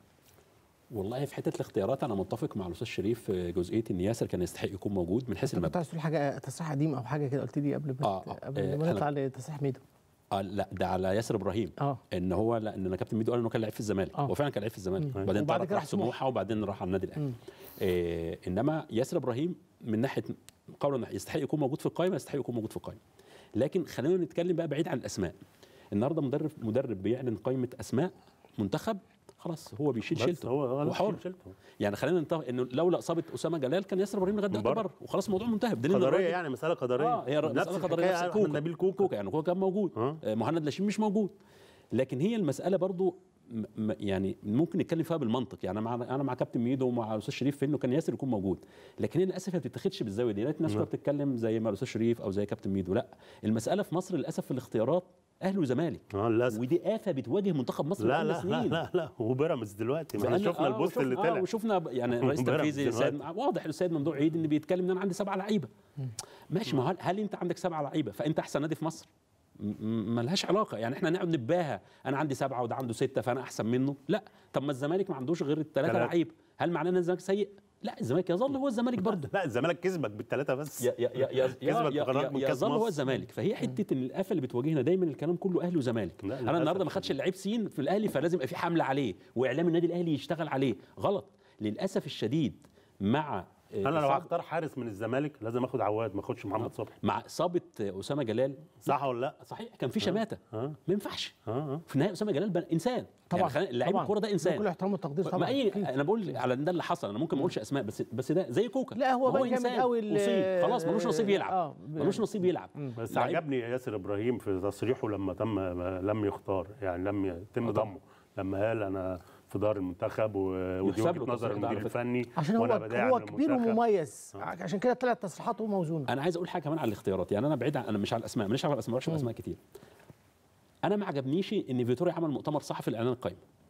والله في حته الاختيارات انا متفق مع الاستاذ شريف في جزئيه ان ياسر كان يستحق يكون موجود من حيث انت كنت المبدا عايز تقول حاجه تصريح قديم او حاجه كده قلت لي قبل ما آه، آه، قبل آه، ما إحنا- نطلع لتصريح ميدو آه لا ده على ياسر ابراهيم اه ان هو لا ان انا كابتن ميدو قال انه كان لعيب في الزمالك آه. هو فعلا كان لعيب في الزمالك مم. وبعدين وبعد ترك كده راح راح سموحة. سموحه وبعدين راح على النادي الاهلي مم. آه انما ياسر ابراهيم من ناحيه قولا يستحق يكون موجود في القائمه يستحق يكون موجود في القائمه لكن خلينا نتكلم بقى بعيد عن الاسماء النهارده مدرب مدرب بيعلن قائمه اسماء منتخب خلاص هو بيشيل بس شيلته هو- هو هو حر بيشيل شيلته. يعني خلينا نتفق انه لولا اصابه اسامه جلال كان ياسر ابراهيم لغايه دلوقتي بره. بره وخلاص الموضوع منتهي بدليل إن قدريه الراجل- يعني مساله قدريه اه هي نفس مساله قدريه الحكاية نفس أحمد كوكا نبيل كوكا كوكا يعني كوكا كان موجود آه. مهند لاشين مش موجود لكن هي المساله برضو م- م- يعني ممكن نتكلم فيها بالمنطق يعني انا مع انا مع كابتن ميدو ومع الاستاذ شريف في انه كان ياسر يكون موجود لكن هي للاسف ما بتتاخدش بالزاويه دي لقيت الناس كلها نعم. بتتكلم زي ما الاستاذ شريف او زي كابتن ميدو لا المساله في مصر للاسف في الاختيارات اهلي وزمالك اه للاسف ودي افه بتواجه منتخب مصر لا بقالنا لا لا سنين لا لا وبيراميدز دلوقتي ما احنا بقالنا- شفنا آه، البوست وشفنا- اللي طلع آه وشفنا ب- يعني رئيس بيراميدز تنفيذي دلوقتي. سيد واضح السيد ممدوح عيد ان بيتكلم ان انا عندي سبعه لعيبه ماشي ما هو هل, هل انت عندك سبعه لعيبه فانت احسن نادي في مصر م- م- ملهاش علاقه يعني احنا نقعد نتباهى انا عندي سبعه وده عنده سته فانا احسن منه لا طب ما الزمالك ما عندوش غير الثلاثه تلاتة. لعيبه هل معناه ان الزمالك سيء لا الزمالك يظل هو الزمالك برضه لا الزمالك كسبك بالثلاثه بس يا يا يا يا كسبك يا- بقرارات من يا- كاس يظل هو مصر. الزمالك فهي حته ان الافه اللي بتواجهنا دايما الكلام كله اهلي وزمالك انا للأسف النهارده ما خدش اللعيب سين في الاهلي فلازم يبقى في حمله عليه واعلام النادي الاهلي يشتغل عليه غلط للاسف الشديد مع انا لو إصابة- هختار حارس من الزمالك لازم اخد عواد ما اخدش محمد صبحي مع اصابه اسامه جلال صح ولا لا صحيح كان في شماته اه ما ينفعش اه في النهايه اسامه جلال بن- انسان طبعا يعني خلينا- لعيب طبعاً. الكوره ده انسان بكل احترام والتقدير طبعا ما اي انا بقول على إن ده اللي حصل انا ممكن ما اقولش اسماء بس بس ده زي كوكا لا، هو ما بقى جامد إنسان. قوي ال- أصيب. خلاص ملوش نصيب يلعب آه، ملوش نصيب يلعب بس لعيب- عجبني ياسر ابراهيم في تصريحه لما تم لم يختار يعني لم يتم ضمه لما قال انا في دار المنتخب و- ودي يحسب له وجهه نظر التصريح ده على المدير فكرة. الفني عشان وأنا هو بداعم هو كبير للمنتخب. ومميز عشان كده طلعت تصريحاته موزونه انا عايز اقول حاجه كمان على الاختيارات يعني انا بعيد عن انا مش على الاسماء ماليش على الاسماء مش على الاسماء كتير انا ما عجبنيش ان فيتوريا عمل مؤتمر صحفي لاعلان القائمه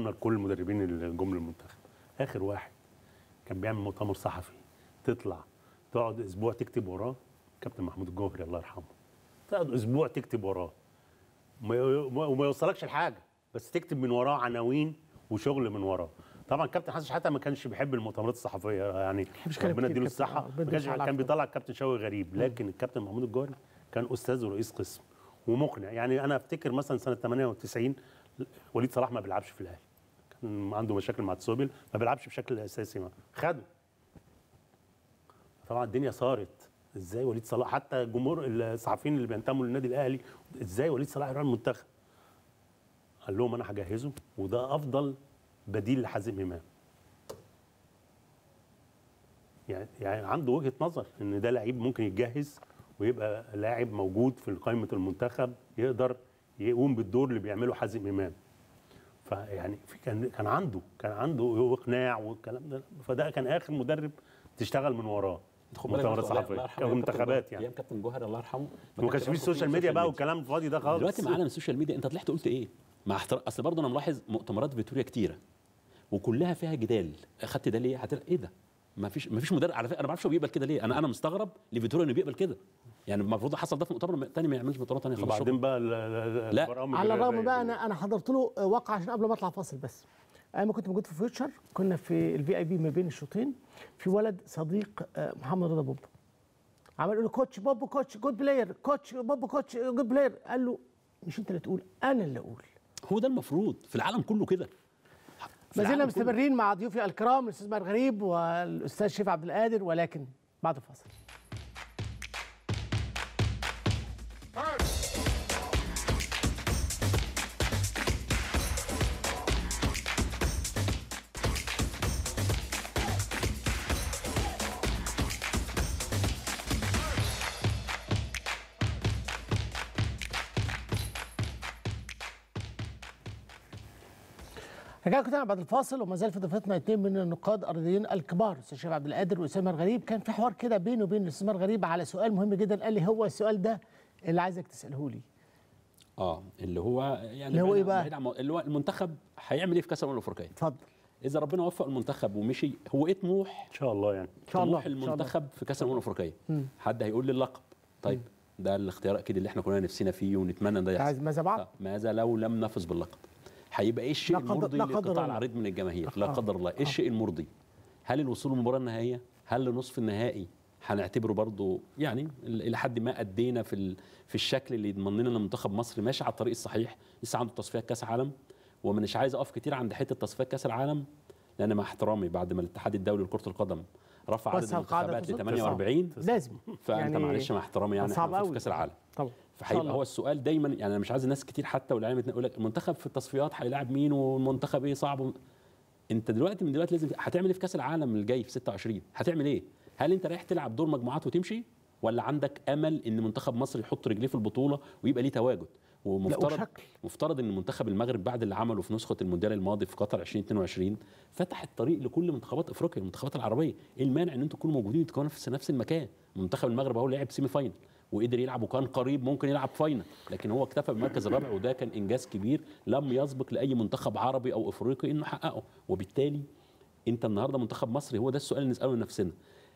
واحترامنا لكل المدربين اللي جم للمنتخب اخر واحد كان بيعمل مؤتمر صحفي تطلع تقعد اسبوع تكتب وراه كابتن محمود الجوهري الله يرحمه تقعد اسبوع تكتب وراه وما وما يوصلكش لحاجه بس تكتب من وراه عناوين وشغل من وراه طبعا كابتن حسن شحاته ما كانش بيحب المؤتمرات الصحفيه يعني كلام ربنا كتير يديله كابتن. الصحه آه، ربنا ما كانش يديله كان العافية. بيطلع الكابتن شوقي غريب لكن الكابتن محمود الجوهري كان استاذ ورئيس قسم ومقنع يعني انا افتكر مثلا سنه 98 وليد صلاح ما بيلعبش في الاهلي كان عنده مشاكل مع تسوبل ما بيلعبش بشكل اساسي ما خده طبعا الدنيا صارت ازاي وليد صلاح حتى جمهور الصحفيين اللي بينتموا للنادي الاهلي ازاي وليد صلاح يروح المنتخب قال لهم انا هجهزه وده افضل بديل لحازم امام يعني يعني عنده وجهه نظر ان ده لعيب ممكن يتجهز ويبقى لاعب موجود في قائمه المنتخب يقدر يقوم بالدور اللي بيعمله حازم امام فيعني في كان كان عنده كان عنده اقناع والكلام ده فده كان اخر مدرب تشتغل من وراه خد بالك مؤتمرات برضه الله- الله صحفيه يرحمه او أيام منتخبات كابتن- يعني ايام كابتن جوهر الله يرحمه ما كانش فيه السوشيال ميديا بقى والكلام الفاضي ده خالص دلوقتي معانا السوشيال ميديا انت طلعت قلت ايه؟ مع احترام اصل برضه انا ملاحظ مؤتمرات فيتوريا كتيره وكلها فيها جدال اخدت ده ليه؟ هتل... ايه ده؟ ما فيش ما فيش مدرب على فكره انا ما اعرفش هو بيقبل كده ليه؟ انا انا مستغرب لفيتوريا انه بيقبل كده يعني المفروض حصل ده في مؤتمر تاني ما يعملش مؤتمرات تانيه خلاص وبعدين شكراً. بقى ال- ال- لا. البرامج على الرغم الرياضية. بقى انا انا حضرت له واقع عشان قبل ما اطلع فاصل بس انا ما كنت موجود في فيوتشر كنا في الفي اي بي ما بين الشوطين في ولد صديق آه، محمد رضا بوبو عمال يقول له كوتش بوبو كوتش جود بلاير كوتش بوبو كوتش جود بلاير قال له مش انت اللي تقول انا اللي اقول هو ده المفروض في العالم كله كده في ما زلنا العالم كله. مستمرين مع ضيوفي الكرام الاستاذ ماهر غريب والاستاذ شريف عبد القادر ولكن بعد الفاصل رجعنا كده بعد الفاصل وما زال في ضيفتنا اثنين من النقاد الرياضيين الكبار الاستاذ شريف عبد القادر واسامه الغريب كان في حوار كده بينه وبين الاستاذ الغريب على سؤال مهم جدا قال لي هو السؤال ده اللي عايزك تساله لي اه اللي هو يعني اللي هو بعيد- إيه بقى؟ بعيد عن مو- اللي هو المنتخب هيعمل ايه في كاس الامم الافريقيه؟ اتفضل اذا ربنا وفق المنتخب ومشي هو ايه طموح ان شاء الله يعني ان شاء الله طموح إن شاء الله. المنتخب في كاس الامم الافريقيه مم. حد هيقول لي اللقب طيب ده الاختيار اكيد اللي احنا كلنا نفسنا فيه ونتمنى ان ده يحصل عايز ماذا بعد؟ آه، ماذا لو لم نفز باللقب هيبقى ايه الشيء لا قدر- المرضي لا قدر للقطاع الله. العريض من الجماهير لا آه. قدر الله ايه الشيء المرضي هل الوصول للمباراه النهائيه هل لنصف النهائي هنعتبره برضو يعني ال- الى حد ما ادينا في ال- في الشكل اللي يضمن لنا ان منتخب مصر ماشي على الطريق الصحيح لسه عنده تصفيات كاس عالم ومش عايز اقف كتير عند حته تصفيات كاس العالم لان مع احترامي بعد ما الاتحاد الدولي لكره القدم رفع عدد وسع القاعدة المنتخبات ل تسعة. 48 لازم فانت يعني معلش مع احترامي يعني صعب احنا في أوي. كاس العالم طبعا إن شاء فهيبقى الله. هو السؤال دايما يعني انا مش عايز الناس كتير حتى والاعلام يقول لك المنتخب في التصفيات هيلاعب مين والمنتخب ايه صعب انت دلوقتي من دلوقتي لازم هتعمل ايه في كاس العالم الجاي في 26 هتعمل ايه هل انت رايح تلعب دور مجموعات وتمشي ولا عندك امل ان منتخب مصر يحط رجليه في البطوله ويبقى ليه تواجد ومفترض وشكل. مفترض ان منتخب المغرب بعد اللي عمله في نسخه المونديال الماضي في قطر 2022 فتح الطريق لكل منتخبات افريقيا المنتخبات العربيه ايه المانع ان انتوا تكونوا موجودين تكونوا في نفس المكان منتخب المغرب اهو لعب سيمي فاينل وقدر يلعب وكان قريب ممكن يلعب فاينل لكن هو اكتفى بالمركز الرابع وده كان انجاز كبير لم يسبق لاي منتخب عربي او افريقي انه يحققه وبالتالي انت النهارده منتخب مصري هو ده السؤال اللي نساله لنفسنا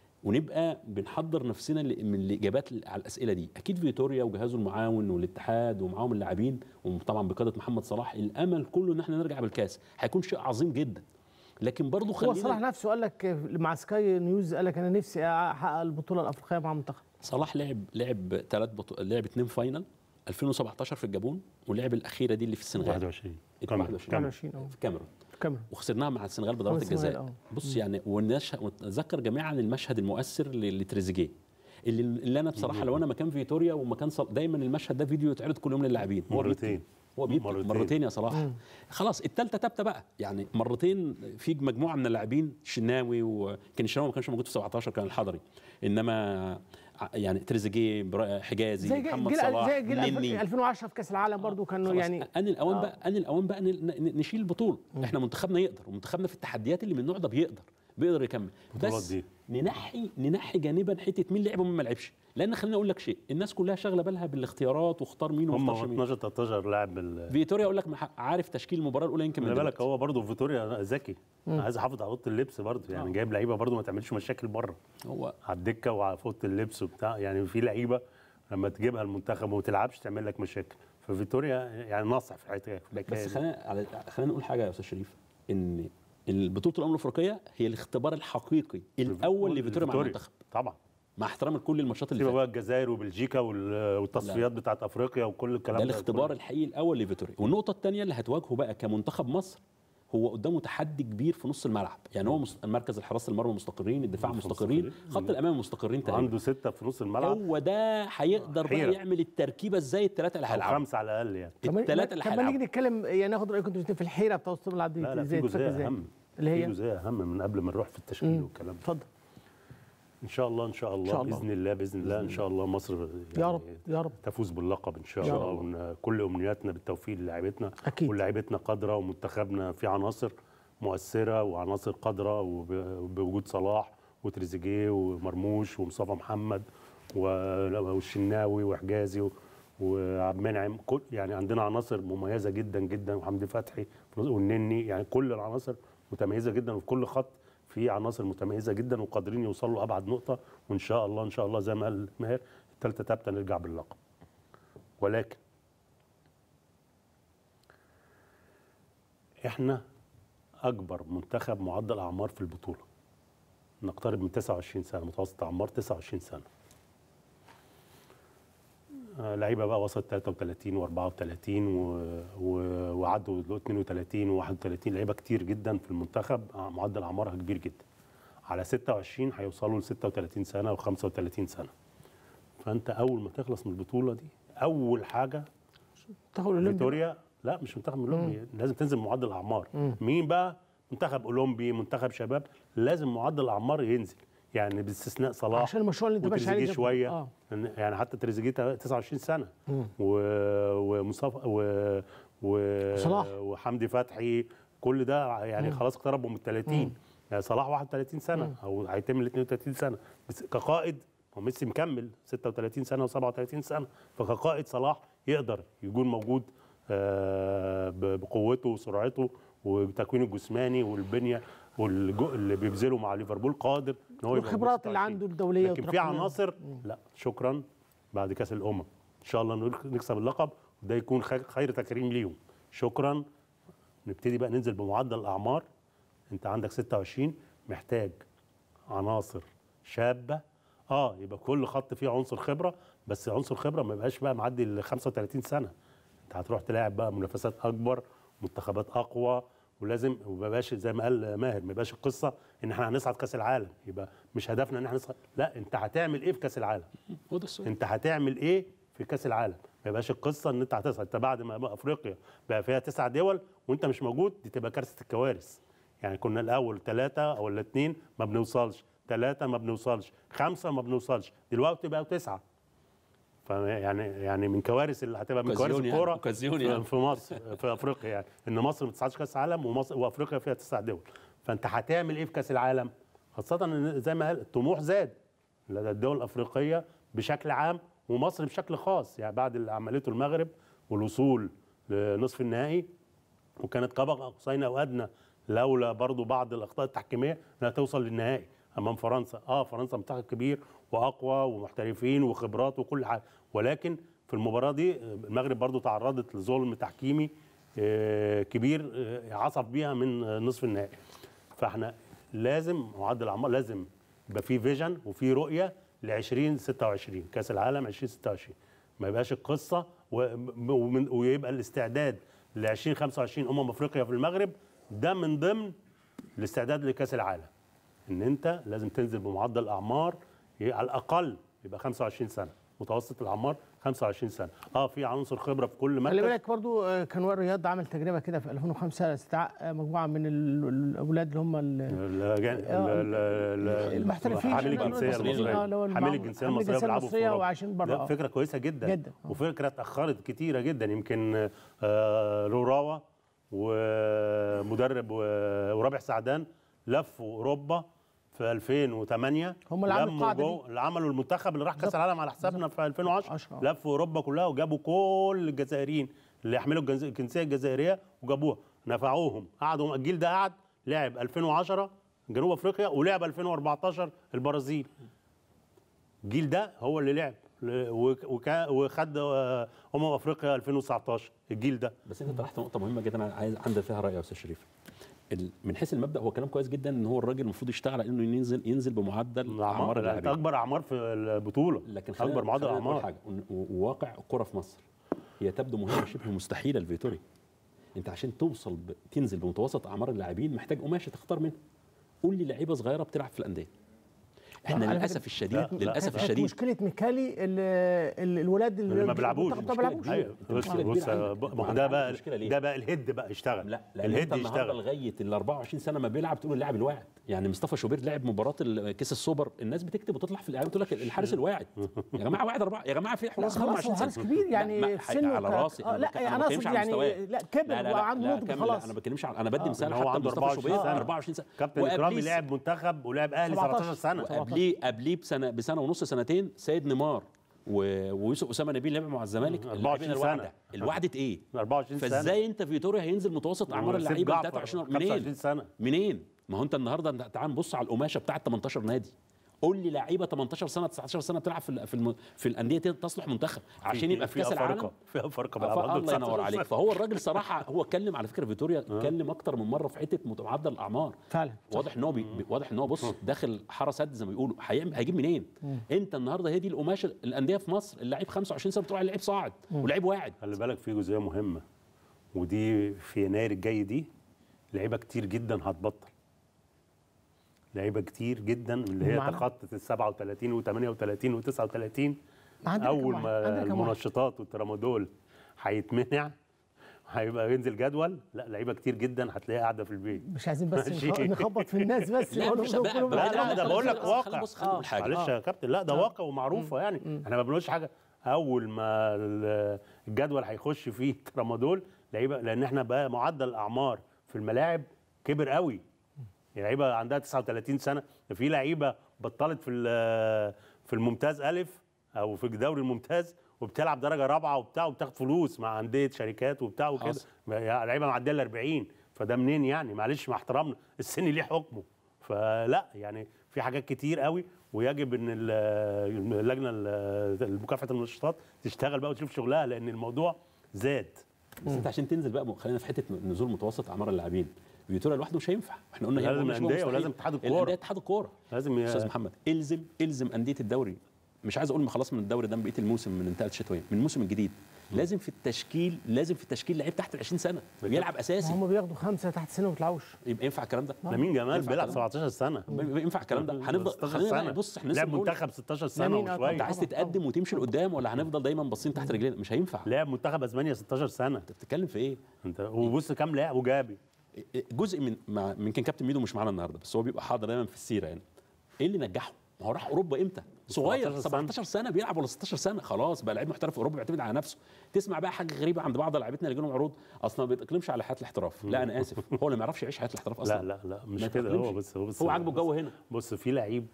ونبقى بنحضر نفسنا ل- من الاجابات على الاسئله دي اكيد فيتوريا وجهازه المعاون والاتحاد ومعاهم اللاعبين وطبعا بقياده محمد صلاح الامل كله ان احنا نرجع بالكاس هيكون شيء عظيم جدا لكن برضه هو خلينا صلاح نفسه قال لك مع سكاي نيوز قال لك انا نفسي احقق البطوله الافريقيه مع المنتخب صلاح لعب لعب ثلاث بطو... لعب اثنين فاينل 2017 في الجابون ولعب الاخيره دي اللي في السنغال 21 21 21 اه في الكاميرون كاميرون وخسرناها مع السنغال بضربات السنغال، الجزاء آه. بص يعني والناس ونتذكر جميعا المشهد المؤثر ل- لتريزيجيه اللي, اللي انا بصراحه لو انا مكان فيتوريا ومكان صل... دايما المشهد ده فيديو يتعرض كل يوم للاعبين هو بيبكي. مرتين. هو بيبكي مرتين. مرتين يا صلاح مم. خلاص الثالثه ثابته بقى يعني مرتين في مجموعه من اللاعبين شناوي وكان الشناوي ما كانش موجود في 17 كان الحضري انما ع- يعني تريزيجيه برا- حجازي زي جيل محمد جيل, صلاح زي جيل نني 2010 في كاس العالم برضو كانوا خلاص يعني ان الاوان آه. بقى ان الاوان بقى ن- ن- نشيل البطوله احنا منتخبنا يقدر ومنتخبنا في التحديات اللي من النوع ده بيقدر بيقدر يكمل البطولات بس دي. ننحي ننحي جانبا حته مين لعب ومين ما لعبش لان خليني اقول لك شيء الناس كلها شاغله بالها بالاختيارات واختار مين هم واختار مين 12 13 لاعب بال فيتوريا اقول لك مح- عارف تشكيل المباراه الاولى يمكن من خلي بالك دلوقتي. هو برضه فيتوريا ذكي مم. عايز يحافظ على اوضه اللبس برضه يعني آه. جايب لعيبه برضه ما تعملش مشاكل بره هو على الدكه وفي اوضه اللبس وبتاع يعني في لعيبه لما تجيبها المنتخب وما تلعبش تعمل لك مشاكل ففيتوريا يعني ناصح في الحته في الحكاية بس دي. خلينا على- خلينا نقول حاجه يا استاذ شريف ان البطوله الامم الافريقيه هي الاختبار الحقيقي الاول لفيتوريا مع فيتوريا. المنتخب طبعا مع احترام لكل الماتشات اللي سيبك فاتت بقى الجزائر وبلجيكا وال- والتصفيات بتاعت افريقيا وكل الكلام ده ده الاختبار الحقيقي الاول لفيتوريا والنقطه الثانيه اللي هتواجهه بقى كمنتخب مصر هو قدامه تحدي كبير في نص الملعب يعني هو مست- مركز الحراسه المرمى مستقرين الدفاع مستقرين خط الامام مستقرين تقريبا عنده ستة في نص الملعب هو ده هيقدر بقى حيرة. يعمل التركيبه ازاي الثلاثه اللي أو هيلعبوا خمسة على الأقل يعني طب ما- الثلاثه اللي طب ما نيجي هيلعبوا نتكلم يعني ناخد رايكم انتوا الاتنين في الحيره بتاع وسط الملعب دي لا لا ازاي في تفكر جزئية ازاي أهم اللي في هي جزئية أهم من قبل ما نروح في التشكيل مم. والكلام ده اتفضل ان شاء الله ان شاء الله, شاء الله. باذن الله باذن الله ان شاء الله مصر يعني يا رب يا رب تفوز باللقب ان شاء يا الله رب. وإن كل امنياتنا بالتوفيق للاعيبتنا أكيد. ولاعيبتنا قادره ومنتخبنا في عناصر مؤثره وعناصر قادره وب- وبوجود صلاح وتريزيجيه ومرموش ومصطفى محمد و- والشناوي وحجازي و- وعبد المنعم كل يعني عندنا عناصر مميزه جدا جدا وحمدي فتحي والنني يعني كل العناصر متميزه جدا وفي كل خط في عناصر متميزه جدا وقادرين يوصلوا ابعد نقطه وان شاء الله ان شاء الله زي ما قال ماهر الثالثه ثابته نرجع باللقب ولكن احنا اكبر منتخب معدل اعمار في البطوله نقترب من 29 سنه متوسط اعمار 29 سنه آه، لعيبه بقى وصلت 33 و34 و... و... وعدوا ل 32 و31 لعيبه كتير جدا في المنتخب آه، معدل اعمارها كبير جدا على 26 هيوصلوا ل 36 سنه و35 سنه فانت اول ما تخلص من البطوله دي اول حاجه تاخد الاولمبي فيتوريا لا مش منتخب اولمبي لازم تنزل معدل اعمار مم. مين بقى منتخب اولمبي منتخب شباب لازم معدل الاعمار ينزل يعني باستثناء صلاح عشان المشروع اللي انت ماشي عليه وتريزيجيه ده. شويه آه. لأن- يعني حتى تريزيجيه 29 سنه مم. و... ومصطفى و... و... صلاح. وحمدي فتحي كل ده يعني مم. خلاص اقتربوا من 30 مم. يعني صلاح 31 سنه مم. او هيتم ال 32 سنه بس كقائد هو ميسي مكمل 36 سنه و37 سنه فكقائد صلاح يقدر يكون موجود آه، ب- بقوته وسرعته وتكوينه الجسماني والبنيه والجو اللي بيبذله مع ليفربول قادر ان هو يبقى موجود والخبرات اللي 26. عنده الدوليه لكن في والتراكمية. عناصر لا شكرا بعد كاس الامم ان شاء الله نك- نكسب اللقب وده يكون خير خير تكريم ليهم شكرا نبتدي بقى ننزل بمعدل الاعمار انت عندك 26 محتاج عناصر شابه اه يبقى كل خط فيه عنصر خبره بس عنصر خبره ما يبقاش بقى معدي ال 35 سنه انت هتروح تلاعب بقى منافسات اكبر منتخبات اقوى ولازم وما يبقاش زي ما قال ماهر ما يبقاش القصه ان احنا هنصعد كاس العالم يبقى مش هدفنا ان احنا نصعد لا انت هتعمل ايه في كاس العالم هو ده السؤال انت هتعمل ايه في كاس العالم ما يبقاش القصه ان انت هتصعد انت بعد ما افريقيا بقى فيها تسع دول وانت مش موجود دي تبقى كارثه الكوارث يعني كنا الاول ثلاثه ولا اثنين ما بنوصلش ثلاثه ما بنوصلش خمسه ما بنوصلش دلوقتي بقوا تسعه فيعني يعني من كوارث اللي هتبقى من كوارث أوكازيون يعني، الكوره أوكازيون في- يعني. في مصر في افريقيا يعني ان مصر ما تصعدش كاس عالم ومصر وافريقيا فيها تسع دول فانت هتعمل ايه في كاس العالم خاصه ان زي ما قال الطموح زاد لدى الدول الافريقيه بشكل عام ومصر بشكل خاص يعني بعد اللي عملته المغرب والوصول لنصف النهائي وكانت قاب قوسين او ادنى لولا برضو بعض الاخطاء التحكيميه انها توصل للنهائي امام فرنسا اه فرنسا منتخب كبير واقوى ومحترفين وخبرات وكل حاجه ولكن في المباراه دي المغرب برضو تعرضت لظلم تحكيمي آه، كبير آه، عصف بيها من آه، نصف النهائي فاحنا لازم معدل الاعمار لازم يبقى في فيجن وفي رؤيه ل 2026 كاس العالم 2026 ما يبقاش القصه و- ومن- ويبقى الاستعداد ل 2025 امم افريقيا في المغرب ده من ضمن الاستعداد لكاس العالم ان انت لازم تنزل بمعدل اعمار ي- على الاقل يبقى 25 سنه متوسط الاعمار 25 سنه اه في عنصر خبره في كل خلي مركز بالك برضو آه، كان وائل رياض عمل تجربه كده في 2005 استدعاء آه، مجموعه من ال- الاولاد اللي هم ال- الأجان- آه، ال- ال- ال- المحترفين حامل اللي هم الجنسيه المصريين، آه، اللي هو المصريه المعاون- حامل الجنسيه حامل المصريه بيلعبوا في المصرية أوروبا. وعايشين بره، لا، آه. فكره كويسه جدا جدا، وفكره اتاخرت كتيره جدا يمكن آه، روراوا ومدرب و- ورابح سعدان لفوا اوروبا في 2008 هم اللي عملوا لموا القاعدة جو- اللي عملوا المنتخب اللي راح كاس بالظبط. العالم على حسابنا في 2010 10. لفوا اوروبا كلها وجابوا كل الجزائريين اللي يحملوا الجنز- الجنسيه الجزائريه وجابوها نفعوهم قعدوا الجيل ده قعد لعب 2010 جنوب افريقيا ولعب 2014 البرازيل الجيل ده هو اللي لعب ل- وك- وكا- وخد آه، امم افريقيا 2019 الجيل ده بس انت طرحت نقطه مهمه جدا أنا عايز عندي فيها راي يا استاذ شريف ال- من حيث المبدا هو كلام كويس جدا ان هو الراجل المفروض يشتغل على انه ينزل ينزل بمعدل اعمار اعمار لا، اللاعبين اكبر اعمار في البطوله لكن خلينا- اكبر معدل خلينا نقول اعمار حاجه و- وواقع الكره في مصر هي تبدو مهمه شبه مستحيله لفيتوري انت عشان توصل ب... تنزل بمتوسط اعمار اللاعبين محتاج قماشه تختار منها قول لي لعيبه صغيره بتلعب في الانديه احنا على للاسف فكرة- الشديد للاسف كانت الشديد مشكله ميكالي ال- ال- الولاد اللي ما بيلعبوش ما بيلعبوش ايوه بص مشكلة بص كبيرة عندك. ما هو ده بقى المشكلة ليه؟ ده بقى الهيد بقى يشتغل لا لان الهيد انت النهارده يشتغل لغايه ال 24 سنه ما بيلعب تقول اللاعب الواعد يعني مصطفى شوبير لعب مباراه ال- كاس السوبر الناس بتكتب وتطلع في الاعلام تقول لك الحارس الواعد يا جماعه واعد اربعه يا جماعه في حراس خلاص 25 هو حارس سنه كبير يعني لا، ما- في سنه على ك- راسي آه، لا بك- انا ما اقصد بتكلمش على يعني مستواه. لا كبر وعنده لا، نضج كمل، خلاص انا ما بتكلمش على انا بدي آه، مثال هو حتى عنده مصطفى 24 شوبير سنة. 24 سنه كابتن اكرامي وقبليه لعب منتخب ولعب اهلي 17 سنه وقبليه قبليه بسنه بسنه ونص سنتين سيد نيمار و- ويوسف اسامه نبيل لعبوا مع الزمالك 24 اللاعبين سنة. الوعده الوعده ايه 24 سنه فازاي انت فيتوريا هينزل متوسط اعمار وسيف اللعيبه جعفر 23 25 منين سنه منين ما هو انت النهارده انت- تعال نبص على القماشه بتاعت 18 نادي قول لي لعيبه 18 سنه 19 سنه بتلعب في ال- في, الم... في الانديه دي تصلح منتخب عشان يبقى في كاس العالم في افارقه فا- بيلعبوا عنده الله ينور 19 عليك سنة. فهو الراجل صراحه هو اتكلم على فكره فيتوريا اتكلم اكتر من مره في حته مت- معدل الاعمار فعلا واضح ان هو بي... بي- واضح ان هو بص داخل حرس قد زي ما بيقولوا هيعمل هيجيب منين انت النهارده هي دي القماشه الانديه في مصر اللعيب 25 سنه بتروح على لعيب صاعد ولعيب واعد خلي بالك في جزئيه مهمه ودي في يناير الجاي دي لعيبه كتير جدا هتبطل لعيبه كتير جدا اللي هي بمعنى؟ تخطت ال 37 و 38 و 39 عندنا كم اول واحد؟ ما عندنا كم واحد؟ المنشطات والترامادول هيتمنع هيبقى ينزل جدول لا لعيبه كتير جدا هتلاقيها قاعده في البيت مش عايزين بس ماشي. نخ- نخبط في الناس بس لا، نقول مش لهم بقى- كلهم بقى- لا بيلعبوا. لا ده بقول لك خلينا- واقع بص خلينا نقول حاجة. معلش يا كابتن لا ده واقع ومعروفه يعني احنا ما بنقولش حاجه اول ما ال- الجدول هيخش فيه ترامادول لعيبه لان احنا بقى معدل الاعمار في الملاعب كبر قوي لعيبه عندها 39 سنه ده في لعيبه بطلت في ال- في الممتاز الف او في الدوري الممتاز وبتلعب درجه رابعه وبتاع وبتاخد فلوس مع انديه شركات وبتاع وكده حصل. يعني لعيبه معديه ال 40 فده منين يعني معلش مع احترامنا السن ليه حكمه فلا يعني في حاجات كتير قوي ويجب ان ال- اللجنه ال- مكافحه المنشطات تشتغل بقى وتشوف شغلها لان الموضوع زاد بس انت عشان تنزل بقى خلينا في حته نزول متوسط اعمار اللاعبين فيتوريا لوحده مش هينفع احنا قلنا هي لازم مش الأندية مستحيل. ولازم اتحاد الكورة. الانديه اتحاد الكوره لازم ي- استاذ محمد الزم الزم انديه الدوري مش عايز اقول ما خلاص من الدوري ده من بقيه الموسم من انتهت الشتويه من الموسم الجديد لازم في التشكيل لازم في التشكيل لعيب تحت ال 20 سنه بيلعب اساسي هم بياخدوا خمسه تحت سنه وما بيطلعوش يبقى ينفع الكلام ده لامين جمال ينفع بيلعب الكلام ده؟ 17 سنه ينفع الكلام ده هنفضل 16 خلينا بقى سنة. بص احنا لسه لعب بنقول- منتخب 16 سنه لامين، آه، وشويه انت عايز تتقدم وتمشي لقدام ولا هنفضل دايما باصين تحت رجلينا مش هينفع لعب منتخب اسبانيا 16 سنه انت بتتكلم في ايه انت وبص كام لاعب وجابي جزء من مع يمكن كابتن ميدو مش معانا النهارده بس هو بيبقى حاضر دايما في السيره يعني ايه اللي نجحه؟ ما هو راح اوروبا امتى؟ صغير 17 سنة. 17 سنه بيلعب ولا 16 سنه خلاص بقى لعيب محترف في اوروبا بيعتمد على نفسه تسمع بقى حاجه غريبه عند بعض لعيبتنا اللي جالهم عروض اصلا ما بيتاقلمش على حياه الاحتراف لا انا اسف هو اللي ما يعرفش يعيش حياه الاحتراف اصلا لا لا لا مش ما كده يتأقلمش. هو بس هو بس هو عاجبه الجو هنا بص في لعيب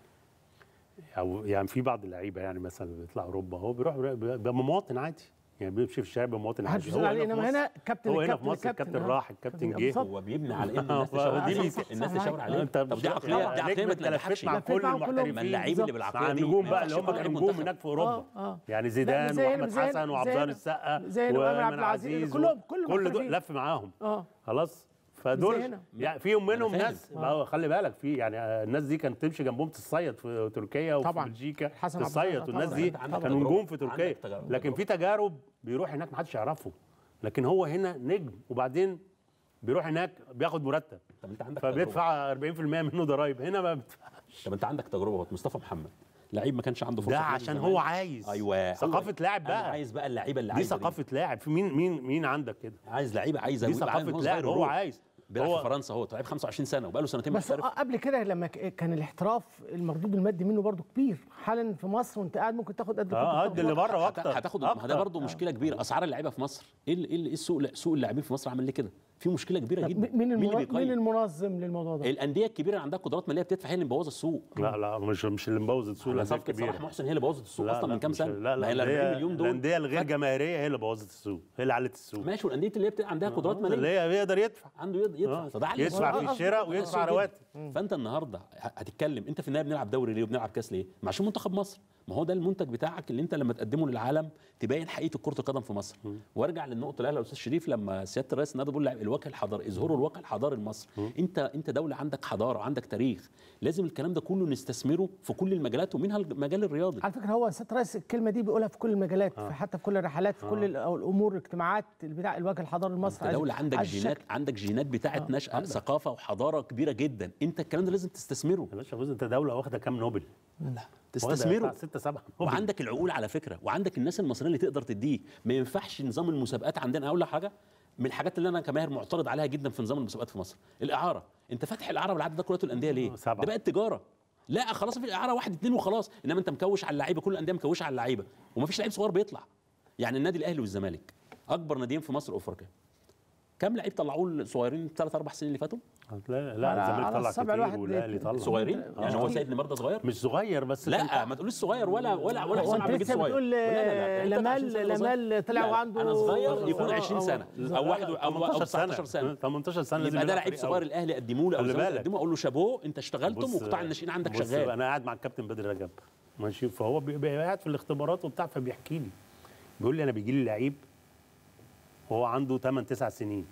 او يعني في بعض اللعيبه يعني مثلا بيطلع اوروبا هو بيروح بيبقى مواطن عادي يعني بيمشي في الشارع بيبقى مواطن محدش عادي بيسأل عليه في انما مصر- هنا كابتن هو هنا الكابتن في مصر الكابتن، الكابتن آه. راح الكابتن كابتن جه بالظبط. هو بيبني على ان الناس ودي تشاور عليه ليك- الناس تشاور عليه انت طب دي عقليه دي عقليه ما نجم اتلفت تنجحش مع لفت كل معاهم كلهم. المحترفين ما اللعيب اللي بالعقليه مع دي النجوم ما بقى ينفعش اللي هم يبقى كانوا لعيب نجوم منتخب. هناك في اوروبا اه اه يعني لا، زيدان زي هنا- واحمد زي هنا- حسن زي وعبد هنا- السقا زي هنا وإمام عبد وايمن العزيز، عزيز كلهم- كل كل دول المحترفين. لف معاهم اه خلاص زي فدول هنا. يعني فيهم منهم فاهم. ناس ما هو خلي بالك في يعني آه، الناس دي كانت تمشي جنبهم تصيد في تركيا وفي طبعاً. بلجيكا حسن عبد تصيد الرازق والناس طبعاً. دي أنت عندك كانوا تجربة. نجوم في تركيا عندك تجربة. لكن في تجارب بيروح هناك ما حدش يعرفه لكن هو هنا نجم وبعدين بيروح هناك بياخد مرتب طب انت عندك تجربة. فبيدفع 40% منه ضرايب هنا ما بيدفعش طب انت عندك تجربه اهوت مصطفى محمد لعيب ما كانش عنده فرصه ده في نادي عشان الزمالك. هو عايز ايوه ثقافه لاعب انا بقى عايز بقى اللعيبه اللي دي عايزه ثقافه لاعب في مين مين مين عندك كده عايز لعيبه عايزه دي ويبقى عارف ثقافه إن لاعب صغير هو ويروح. عايز بيلعب هو في فرنسا اهو لعيب 25 سنه وبقاله سنتين بس محترف قبل كده لما ك- كان الاحتراف المردود المادي منه برضو كبير حالا في مصر وانت قاعد ممكن تاخد قد اه كنت قد اللي بتاخد بره هت- واكتر هتاخد ما ده أكتر. برضه مشكله كبيره اسعار اللعيبه في مصر ايه ال- ايه ال- إيه السوق سوق اللاعبين في مصر عامل ليه كده في مشكله كبيره طب جدا مين اللي المنظم مين بيقيم المنظم للموضوع ده؟ الانديه الكبيره اللي عندها قدرات ماليه بتدفع هي اللي مبوظه السوق لا لا مش مش اللي مبوظ السوق على الانديه صفقه الكبيره صلاح محسن هي اللي بوظت السوق لا اصلا لا من كام مش- سنه لا ما هي لا ال 40 الأندية- مليون دول الانديه الغير جماهيريه هي اللي بوظت السوق هي اللي علت السوق ماشي والانديه اللي هي بتبقى عندها قدرات اللي ماليه هي بيقدر يدفع عنده يد- يدفع آه. فده عليه يدفع السوق. في الشراء ويدفع السوق كده. رواتب فانت النهارده ه- هتتكلم انت في النهايه بنلعب دوري ليه وبنلعب كاس ليه؟ ما عشان منتخب مصر ما هو ده المنتج بتاعك اللي انت لما تقدمه للعالم تبين حقيقه كره القدم في مصر وارجع للنقطه اللي قالها الاستاذ شريف لما سياده الرئيس النهارده بيقول الواقع الحضاري اظهروا الواقع الحضاري لمصر انت انت دوله عندك حضاره عندك تاريخ لازم الكلام ده كله نستثمره في كل المجالات ومنها المجال الرياضي على فكره هو سياده الرئيس الكلمه دي بيقولها في كل المجالات آه. في حتى في كل الرحلات في كل ال- أو الامور الاجتماعات بتاع الوجه الحضاري لمصر انت عايز- دوله عندك عايز جينات شكل. عندك جينات بتاعه نشأة ثقافه وحضاره كبيره جدا انت الكلام ده لازم تستثمره يا باشا انت دوله واخده كام نوبل لا تستثمره 6 7 وعندك العقول على فكره وعندك الناس المصريه اللي تقدر تديه ما ينفعش نظام المسابقات عندنا اقول لك حاجه من الحاجات اللي انا كماهر معترض عليها جدا في نظام المسابقات في مصر الاعاره انت فاتح الاعاره بالعدد ده كله الانديه ليه ده بقت تجاره لا خلاص في الاعاره واحد اتنين وخلاص انما انت مكوش على اللعيبه كل الانديه مكوشه على اللعيبه ومفيش لعيب صغير بيطلع يعني النادي الاهلي والزمالك اكبر ناديين في مصر وافريقيا كام لعيب طلعوه الصغيرين ثلاث اربع سنين اللي فاتوا؟ لا لا الزمالك طلع كتير والاهلي طلع صغيرين يعني هو سيد نمرده صغير مش صغير بس لا ما تقوليش صغير ولا ولا ولا هو حسام انت عبد المجيد لسه صغير بتقول لا لا لا لمال لمال طلع وعنده انا صغير يكون آه، 20 آه، سنه آه. او واحد او أو 18 19 سنه 18 سنه لازم يبقى ده يلعب لعيب فريق صغير أول. الاهلي قدموه له او خلي الزمالك بالك. قدموه اقول له شابوه انت اشتغلتم بص- وقطاع الناشئين عندك بص شغال انا قاعد مع الكابتن بدر رجب ماشي فهو بيبقى قاعد في الاختبارات وبتاع فبيحكي لي بيقول لي انا بيجي لي لعيب وهو عنده 8 9 سنين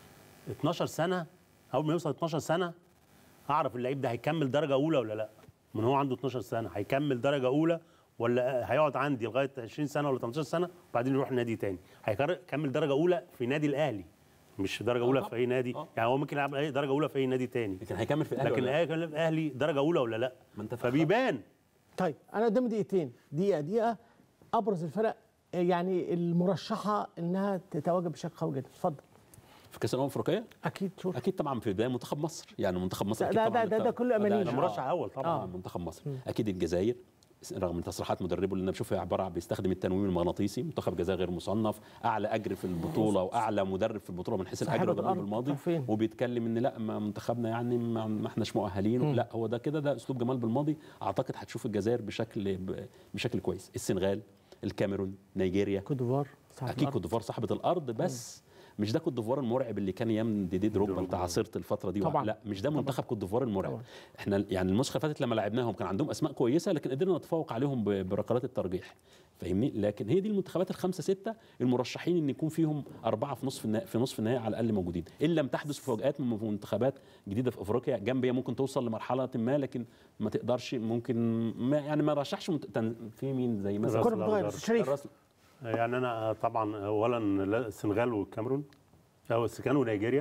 12 سنه اول ما يوصل 12 سنه اعرف اللعيب ده هيكمل درجه اولى ولا لا من هو عنده 12 سنه هيكمل درجه اولى ولا هيقعد عندي لغايه 20 سنه ولا 18 سنه وبعدين يروح نادي تاني هيكمل درجه اولى في نادي الاهلي مش درجه اولى في اي نادي يعني هو ممكن يلعب أي درجه اولى في اي نادي تاني لكن هيكمل في الاهلي لكن ولا لا؟ هيكمل في الاهلي درجه اولى ولا لا ما انت فبيبان طيب انا قدامي دقيقتين دقيقه دقيقه ابرز الفرق يعني المرشحه انها تتواجد بشكل قوي جدا اتفضل في كاس الامم الافريقيه اكيد شوف اكيد طبعا في البدايه منتخب مصر يعني منتخب مصر ده- أكيد ده- طبعاً ده- ده بتاع- كله أماني. ده ده مرشح أول طبعاً. آه. منتخب مصر اكيد الجزائر رغم من تصريحات مدربه اللي انا بشوفها عباره عن بيستخدم التنويم المغناطيسي منتخب الجزائر غير مصنف اعلى اجر في البطوله واعلى مدرب في البطوله من حيث صاحبة الاجر والرقم الأرض. الماضي عارفين. وبيتكلم ان لا ما منتخبنا يعني ما ما احناش مؤهلين مم. لا هو ده كده ده اسلوب جمال بالماضي اعتقد هتشوف الجزائر بشكل ب- بشكل كويس السنغال الكاميرون نيجيريا كوت ديفوار صاحبة اكيد الأرض. كوت ديفوار صاحبه الارض بس مش ده كوت ديفوار المرعب اللي كان ايام ديدي دروجبا انت عاصرت الفتره دي طبعاً. لا مش ده منتخب كوت ديفوار المرعب احنا يعني النسخه اللي فاتت لما لعبناهم كان عندهم اسماء كويسه لكن قدرنا نتفوق عليهم ب- بركلات الترجيح فاهمني لكن هي دي المنتخبات الخمسه سته المرشحين ان يكون فيهم اربعه في نصف النهائي في نصف النهائي على الاقل موجودين ان لم تحدث مفاجات من منتخبات جديده في افريقيا جامبيا ممكن توصل لمرحله ما لكن ما تقدرش ممكن ما يعني ما رشحش منت... تن- في مين زي مثلا الراس الأخضر. الراس يعني انا طبعا اولا لا- السنغال والكاميرون او السكان ونيجيريا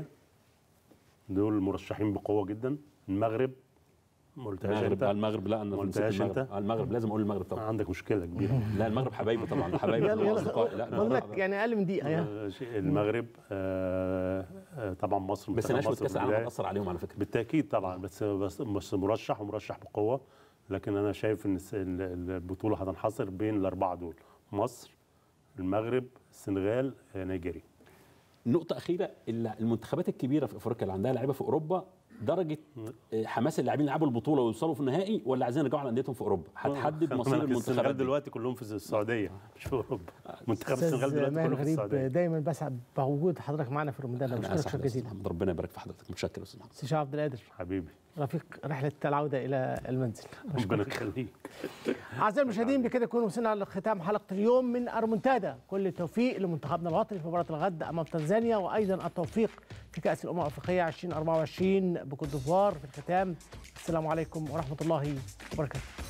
دول مرشحين بقوه جدا المغرب ما قلتهاش المغرب انت آه، المغرب لا انا ما نسيت قلتهاش المغرب انت آه، المغرب لازم اقول المغرب طبعا عندك مشكله كبيره لا المغرب حبايبي طبعا ده حبايبي يلا هم يلا اصدقائي لا بقول لا، لك يعني اقل من دقيقه يا آه، شيء- المغرب آه، آه، طبعا مصر بس منتخب نشوة مصر كاس العالم بالبداية. هتاثر عليهم على فكره بالتاكيد طبعا بس بس, بس مرشح ومرشح بقوه لكن انا شايف ان الس- ال- ال- البطوله هتنحصر بين الاربعه دول مصر المغرب السنغال آه، نيجيريا نقطة أخيرة الل- المنتخبات الكبيرة في أفريقيا اللي عندها لعيبة في أوروبا درجة آه، حماس اللاعبين يلعبوا البطولة ويوصلوا في النهائي ولا عايزين يرجعوا على أنديتهم في أوروبا؟ هتحدد خلي مصير بالك المنتخبات السنغال دي. دلوقتي كلهم في السعوديه مش في اوروبا منتخب السنغال استاذ دلوقتي ماهر كله في غريب السعوديه دايما بسعد بوجود حضرتك معنا في رمضان أنا بشكرك أسعد شكرا يا أستاذ جزيلا محمد، ربنا يبارك في حضرتك متشكر يا أستاذ محمد استاذ عبد القادر حبيبي رفيق رحله العوده الى المنزل ربنا يخليك اعزائي المشاهدين بكده نكون وصلنا لختام حلقه اليوم من ارمنتادا كل التوفيق لمنتخبنا الوطني في مباراه الغد امام تنزانيا وايضا التوفيق في كاس الامم الافريقيه 2024 بكوت ديفوار في الختام السلام عليكم ورحمه الله وبركاته